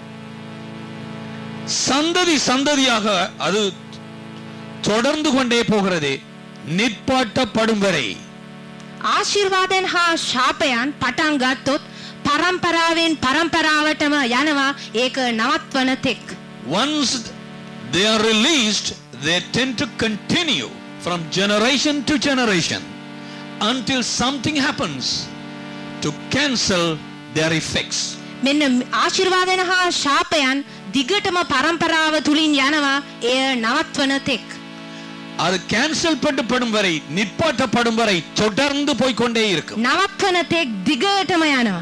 சந்ததி சந்ததியாக அது தொடர்ந்து கொண்டே போகிறது நிற்பாட்டப்படும் வரை ආශිර්වාදයන් හා ශාපයන් පටන් ගත්තොත් පරම්පරාවෙන් පරම්පරාවටම යනවා ඒක නවත්වන තෙක්. once they are released they tend to continue from generation to generation until something happens to cancel their effects මෙන්න ආශිර්වාදයන් හා ශාපයන් දිගටම පරම්පරාව තුලින් යනවා එය නවත්වන තෙක්. அது கேன்சல் பண்ணப்படும் வரை நிற்பாட்டப்படும் வரை தொடர்ந்து போய்க்கொண்டே இருக்கும் නවත්වන තෙක් දිගටම යනවා.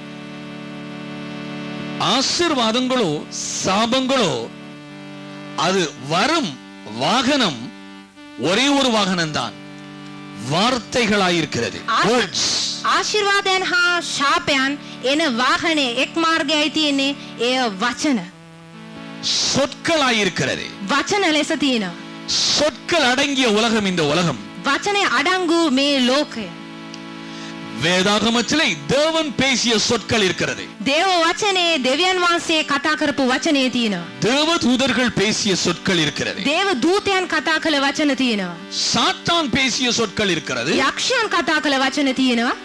ஆசீர்வாதங்களோ சாபங்களோ அது வரும் வாகனம் ஒரே ஒரு வாகனம் தான் வார்த்தைகளாயிருக்கிறது ஆ- Words. ආශිර්වාදයන් හා ශාපයන් එන වාහනේ එක් මාර්ගයයි තියෙන්නේ එය වචන. சொற்களாயிருக்கிறது වචන ලෙස තියෙනවා. சொற்கள் அடங்கிய உலகம் இந்த உலகம் වචනේ අඩංගු මේ ලෝකය. வேதாகமத்திலே தேவன் பேசிய சொற்கள் இருக்கிறது දේව වචනේ දෙවියන් වහන්සේ කතා කරපු වචනේ තියෙනවා. தேவ தூதர்கள் பேசிய சொற்கள் இருக்கிறது දේව දූතයන් කතා කළ වචන තියෙනවා. சாத்தான் பேசிய சொற்கள் இருக்கிறது යක්ෂයන් කතා කළ වචන තියෙනවා.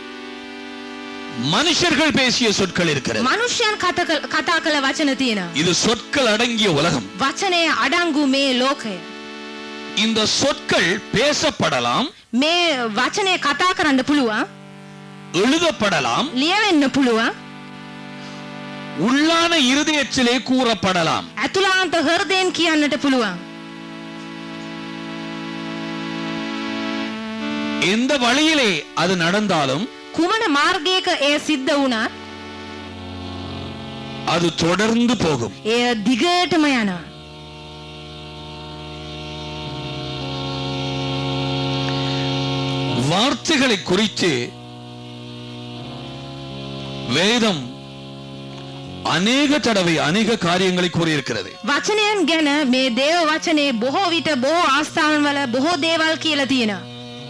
மனுஷர்கள் பேசிய சொற்கள் இருக்கிறது මනුෂ්‍යයන් කතා කළ- කතා කළ වචන තියෙනවා. இது சொற்கள் அடங்கிய உலகம் වචනය අඩංගු මේ ලෝකය. இந்த சொற்கள் பேசப்படலாம் මේ වචනය කතා කරන්න පුළුවන් எழுதப்படலாம் ලියවෙන්න පුළුවන් உள்ளான இருதயத்திலே கூறப்படலாம் ඇතුලාන්ත හෘදයෙන් කියන්නට පුළුවන්. எந்த வழியிலே அது நடந்தாலும் කුමන මාර්ගයක එය සිද්ධ වුණත් அது தொடர்ந்து போகும் එය දිගටම යනවා. வார்த்தைகளை குறித்து வேதம் அநேக தடவை அநேக காரியங்களை கூறியிருக்கிறது වචනයන් ගැන මේ දේව වචනේ බොහෝ විට බොහෝ ආස්ථාවන් වල බොහෝ දේවල් කියලා තියෙනවා.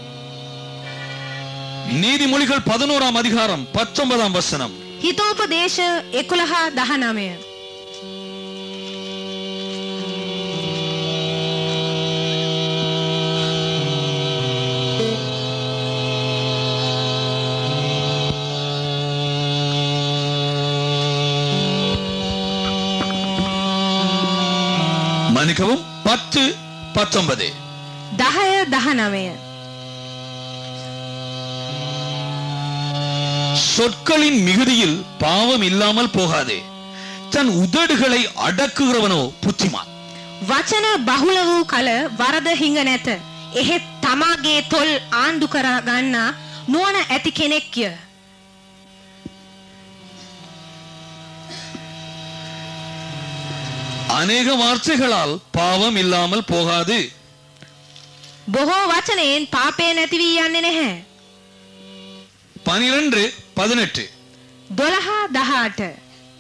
நீதிமொழிகள் பதினோராம் அதிகாரம் பத்தொன்பதாம் வசனம் හිතෝපදේශ 11 19 மன்னிக்கவும் பத்து பத்தொன்பது 10 19 சொற்களின் மிகுதியில் பாவம் இல்லாமல் போகாதே தன் உதடுகளை அடக்குகிறவனோ புத்திமான் වචන බහුල වූ කල වරද හිඟ නැත. එහෙත් තමාගේ තොල් ආණ්ඩු කර ගන්නා නුවණ ඇති කෙනෙක්ය. அநேக வார்த்தைகளால் பாவம் இல்லாமல் போகாது බොහෝ වචනයෙන් පාපය නැති වී යන්නේ නැහැ. பனிரெண்டு பதினெட்டு 12 18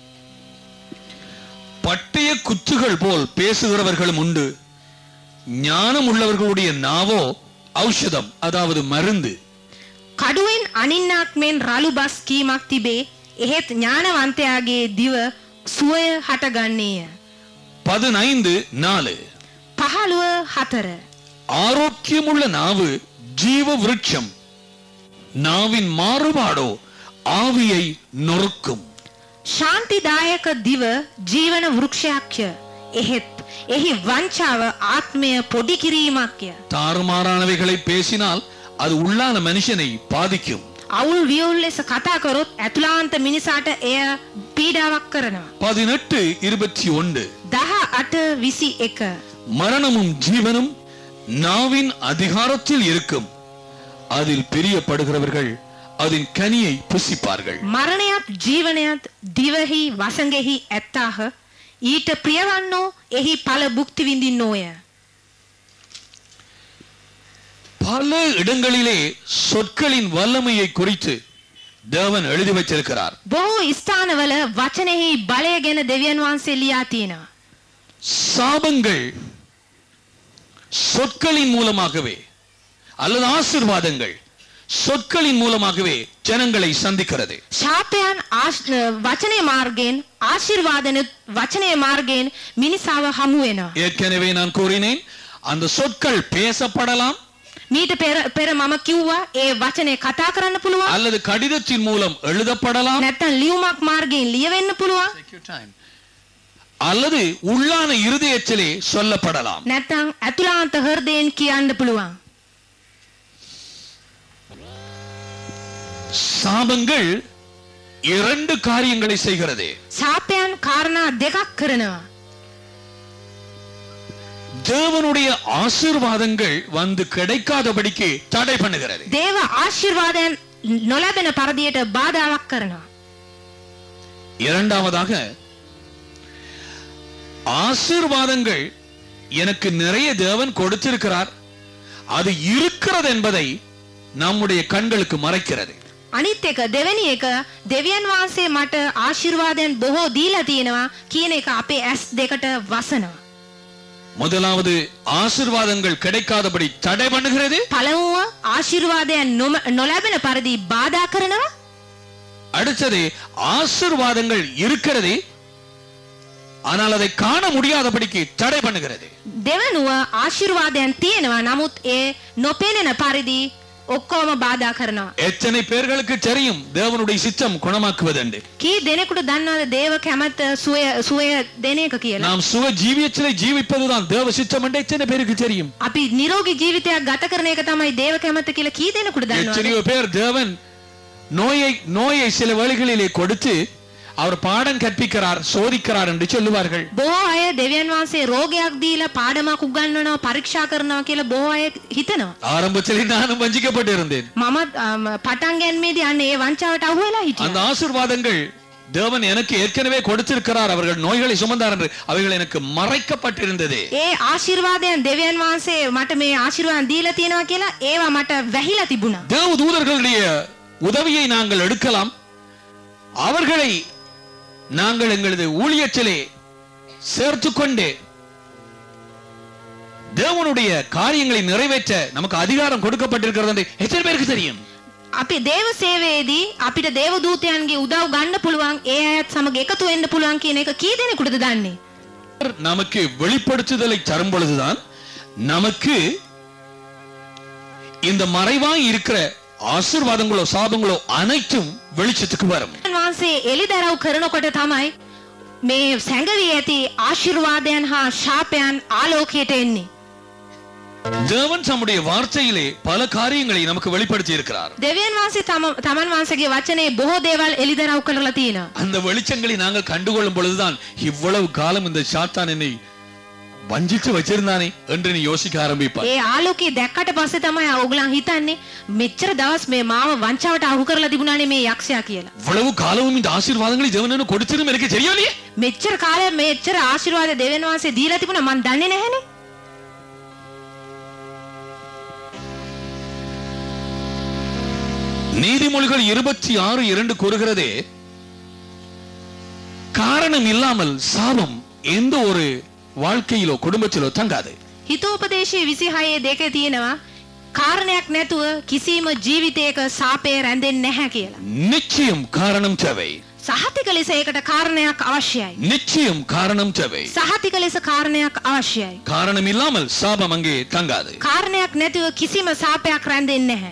பட்டய குத்துகள் போல் பேசுகிறவர்களும் உண்டு ஞானம் உள்ளவர்களுடைய நாவோ ஔஷதம் அதாவது மருந்து කඩුවෙන් අනින්නාක් මෙන් රළු බස් කීමක් තිබේ. එහෙත් ඥානවන්තයාගේ දිව සුවය හටගන්නේය. பதினைந்து நாலு පහළුව හතර. ஆரோக்கியமுள்ள நாவு ஜீவ விருட்சம் நாவின் மாறுபாடோ ஆவியை நொறுக்கும் ශාන්තිදායක දිව ජීවන වෘක්ෂයක්ය. එහෙත් එහි වංචාව ආත්මය පොඩි කිරීමක්ය. தாறுமாறானவைகளை பேசினால் அது உள்ளான மனுஷனை பாதிக்கும் අවුල් වියවුල් ලෙස කතා කරොත් ඇතුලාන්ත මිනිසාට එය පීඩාවක් කරනවා. பதினெட்டு இருபத்தி ஒன்று දහ අට විසි එක. மரணமும் ஜீவனும் நாவின் அதிகாரத்தில் இருக்கும் அதில் பிரியப்படுகிறவர்கள் அதன் கனியை புசிப்பார்கள் මරණයත් ජීවනයත් දිවහි වසඟෙහි ඇත්තාහ ඊට ප්‍රියවන්නෝ එහි පල බුක්ති විඳින්නෝය. பல இடங்களிலே சொற்களின் வல்லமையை குறித்து தேவன் எழுதி வச்சிருக்கிறார் බොහෝ ස්ථානවල වචනෙහි බලය ගැන දෙවියන් වහන්සේ ලියා තියෙනවා. சாபங்கள் சொற்களின் மூலமாகவே அல்லது ஆசிர்வாதங்கள் சொற்களின் மூலமாகவே ஜனங்களை சந்திக்கிறது ශාපයන් ආශ්- වචනය මාර්ගයෙන් ආශිර්වාදන වචනය මාර්ගයෙන් මිනිසාව හමු වෙනවා. ஏற்கனவே நான் கூறினேன் அந்த சொற்கள் பேசப்படலாம் මීට පෙර පෙර මම කිව්වා ඒ වචනය කතා කරන්න පුළුවන්. அல்லது கடிதத்தின் மூலம் எழுதப்படலாம் නැත්තම් ලියුමක් මාර්ගයෙන් ලියවෙන්න පුළුවන්. அல்லது உள்ளான இருதயத்திலே சொல்லப்படலாம் නැත්තම් ඇතුළාන්ත හෘදයෙන් කියන්න පුළුවන්. சாபங்கள் இரண்டு காரியங்களை செய்கிறது ශාපයන් කාරණා දෙකක් කරනවා. தேவனுடைய ஆசீர்வாதங்கள் வந்து கிடைக்காதபடிக்கு தடை பண்ணுகிறது දේව ආශිර්වාදයන් නොලැබෙන පරදියට බාධාවක් කරනවා. இரண்டாவதாக ஆசீர்வாதங்கள் எனக்கு நிறைய தேவன் கொடுத்திருக்கிறார் அது இருக்கிறது என்பதை நம்முடைய கண்களுக்கு மறைக்கிறது අනිත් එක දෙවැනි එක දෙවියන් වහන්සේ මට ආශිර්වාදයන් බොහෝ දීලා තියෙනවා කියන එක අපේ ඇස් දෙකට වසනවා. முதலாவது ஆசீர்வாதங்கள் கிடைக்காதபடி தடை பண்ணுகிறது පළමුව ආශිර්වාදයන් නොම- නොලැබෙන පරිදි බාධා කරනවා. அடுத்தது ஆசீர்வாதங்கள் இருக்கிறது ஆனால் அதை காண முடியாதபடிக்கு தடை பண்ணுகிறது දෙවනුව ආශිර්වාදයන් තියෙනවා නමුත් ඒ නොපෙනෙන පරිදි ඔක්කොම බාධා කරනවා. எத்தனை பேர்களுக்கு தெரியும் தேவனுடைய சித்தம் குணமாக்குவதென்று කී දෙනෙකුට දන්නවද දේව කැමැත්ත සුවය සුවය දෙන එක කියලා. நாம் சுக ஜீவியத்திலே ஜீவிப்பதுதான் தேவ சித்தம் என்று எத்தனை பேருக்கு தெரியும் අපි නිරෝගී ජීවිතයක් ගත කරන එක තමයි දේව කැමැත්ත කියලා කී දෙනෙකුට දන්නවද? எத்தனையோ பேர் தேவன் நோயை நோயை சில வழிகளிலே கொடுத்து அவர் பாடம் கற்பிக்கிறார் சோதிக்கிறார் என்று சொல்லுவார்கள் බොහෝ අය දෙවියන් වහන්සේ රෝගයක් දීලා පාඩමක් උගන්වනවා පරීක්ෂා කරනවා කියලා බොහෝ අය හිතනවා. ஆரம்பத்தில் நானும் வஞ்சிக்கப்பட்டிருந்தேன் මම පටන් ගැන්මේදී අන්න ඒ වංචාවට අහු වෙලා அந்த හිටියා. ஆசீர்வாதங்கள் தேவன் எனக்கு ஏற்கனவே கொடுத்திருக்கிறார் அவர்கள் நோய்களை சுமந்தார் என்று அவைகள் எனக்கு மறைக்கப்பட்டிருந்தது ඒ ආශිර්වාදයන් දෙවියන් වහන්සේ මට මේ ආශිර්වාදන් දීලා තියෙනවා කියලා ඒවා மට වැහිලා තිබුණා. தேவ தூதர்களுடைய உதவியை நாங்கள் எடுக்கலாம் அவர்களை நாங்கள் எங்களது ஊழியத்திலே சேர்த்துக்கொண்டு தேவனுடைய காரியங்களை நிறைவேற்ற நமக்கு அதிகாரம் கொடுக்கப்பட்டிருக்கிறது என்று எத்தனை பேருக்கு தெரியும் අපි දේව සේවයේදී අපිට දේව දූතයන්ගේ උදව් ගන්න පුළුවන් ඒ අයත් සමග එකතු වෙන්න පුළුවන් කියන එක කී දෙනෙකුටද දන්නේ? நமக்கு வெளிப்படுத்துதலை தரும் பொழுதுதான் நமக்கு இந்த மறைவாய் இருக்கிற ஆசீர்வாதங்களோ சாபங்களோ அனைத்தும் வெளிச்சத்துக்கு வரும் දෙවියන් වහන්සේ එළිදරව් කරනකොට තමයි මේ සැඟවී ඇති ආශිර්වාදයන් හා ශාපයන් ආලෝකයට එන්නේ. தேவன் தம்முடைய வார்த்தையிலே பல காரியங்களை நமக்கு வெளிப்படுத்தி இருக்கிறார் දෙවියන් වහන්සේ තම තමන් වහන්සේගේ වචනේ බොහෝ දේවල් එළිදරව් කරලා තියෙනවා. அந்த வெளிச்சங்களை நாங்கள் கண்டுகொள்ளும் பொழுதுதான் இவ்வளவு காலம் இந்த சாத்தான் என்னை வஞ்சித்து வச்சிருந்தானே என்று நீ யோசிக்க ஆரம்பிப்பார் ඒ ආලෝකයේ දැක්කට පස්සේ තමයි ඕගලන් හිතන්නේ මෙච්චර දවස් මේ මාව වංචාවට අහු කරලා තිබුණානේ මේ යක්ෂයා කියලා. இவ்வளவு காலமும் இந்த ஆசீர்வாதங்களை தேவன் எனக்கு கொடுத்திரும் எனக்கு தெரியலையே මෙච්චර කාලයක් මෙච්චර ආශිර්වාද දෙවියන් වහන්සේ දීලා තිබුණා මන් දන්නේ නැහනේ. நீதிமொழிகள் இருபத்தி ஆறு இரண்டு கூறுகிறதே காரணம் இல்லாமல் சாபம் எந்த ஒரு வாழ்க்கையிலோ குடும்பத்திலோ தங்காது හිතෝපදේශයේ 26 දෙක තියෙනවා කාරණයක් නැතුව කිසිම ජීවිතයක සාපේ රැඳෙන්නේ නැහැ කියලා. நிச்சயம் காரணம் தேவை සහතික ලෙස ඒකට කාරණයක් අවශ්‍යයි. நிச்சயம் காரணம் தேவை සහතික ලෙස කාරණයක් අවශ්‍යයි. காரணம் இல்லாமல் சாபம் அங்கே தங்காது කාරණයක් නැතුව කිසිම සාපයක් රැඳෙන්නේ නැහැ.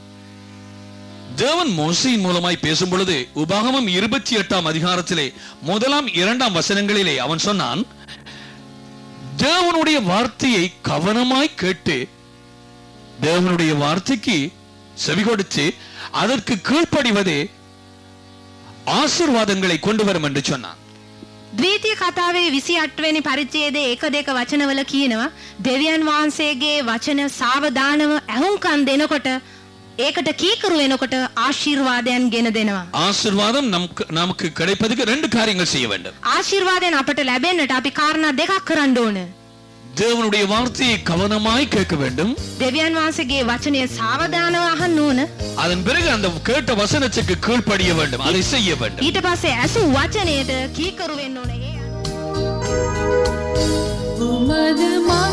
தேவன் மோசையின் மூலமாய் பேசும் பொழுது உபாகமம் இருபத்தி எட்டாம் அதிகாரத்திலே முதலாம் இரண்டாம் வசனங்களிலே அவன் சொன்னான் தேவனுடைய வார்த்தையை கவனமாய் கேட்டு தேவனுடைய வார்த்தைக்கு செவி கொடுத்து அதற்கு கீழ்ப்படிவதே ஆசீர்வாதங்களை கொண்டு வரும் என்று சொன்னான் ද්වීතිය කතාවේ 28 වෙනි පරිච්ඡේදයේ එක දෙක වචනවල කියනවා දෙවියන් වහන්සේගේ වචන සාවධානව ඇහුම්කන් දෙනකොට ඒකට කීකරු වෙනකොට ආශිර්වාදයන් ගෙන දෙනවා. ஆசீர்வாதம் நமக்கு நமக்கு கிடைப்பதுக்கு ரெண்டு காரியங்கள் செய்ய வேண்டும் ආශිර්වාදයන් අපට ලැබෙන්නට අපි කාරණා දෙකක් කරන්න ඕන. தேவனுடைய வார்த்தையை கவனமாய் கேட்க வேண்டும் දෙවියන් වහන්සේගේ වචනය සාවධානව අහන්න ඕන. அதன் பிறகு அந்த கேட்ட வசனத்துக்கு கீழ்ப்படிய வேண்டும் அதை செய்ய வேண்டும் ඊට පස්සේ ඇසු වචනයට කීකරු වෙන්න ඕන. ඒ உமது மா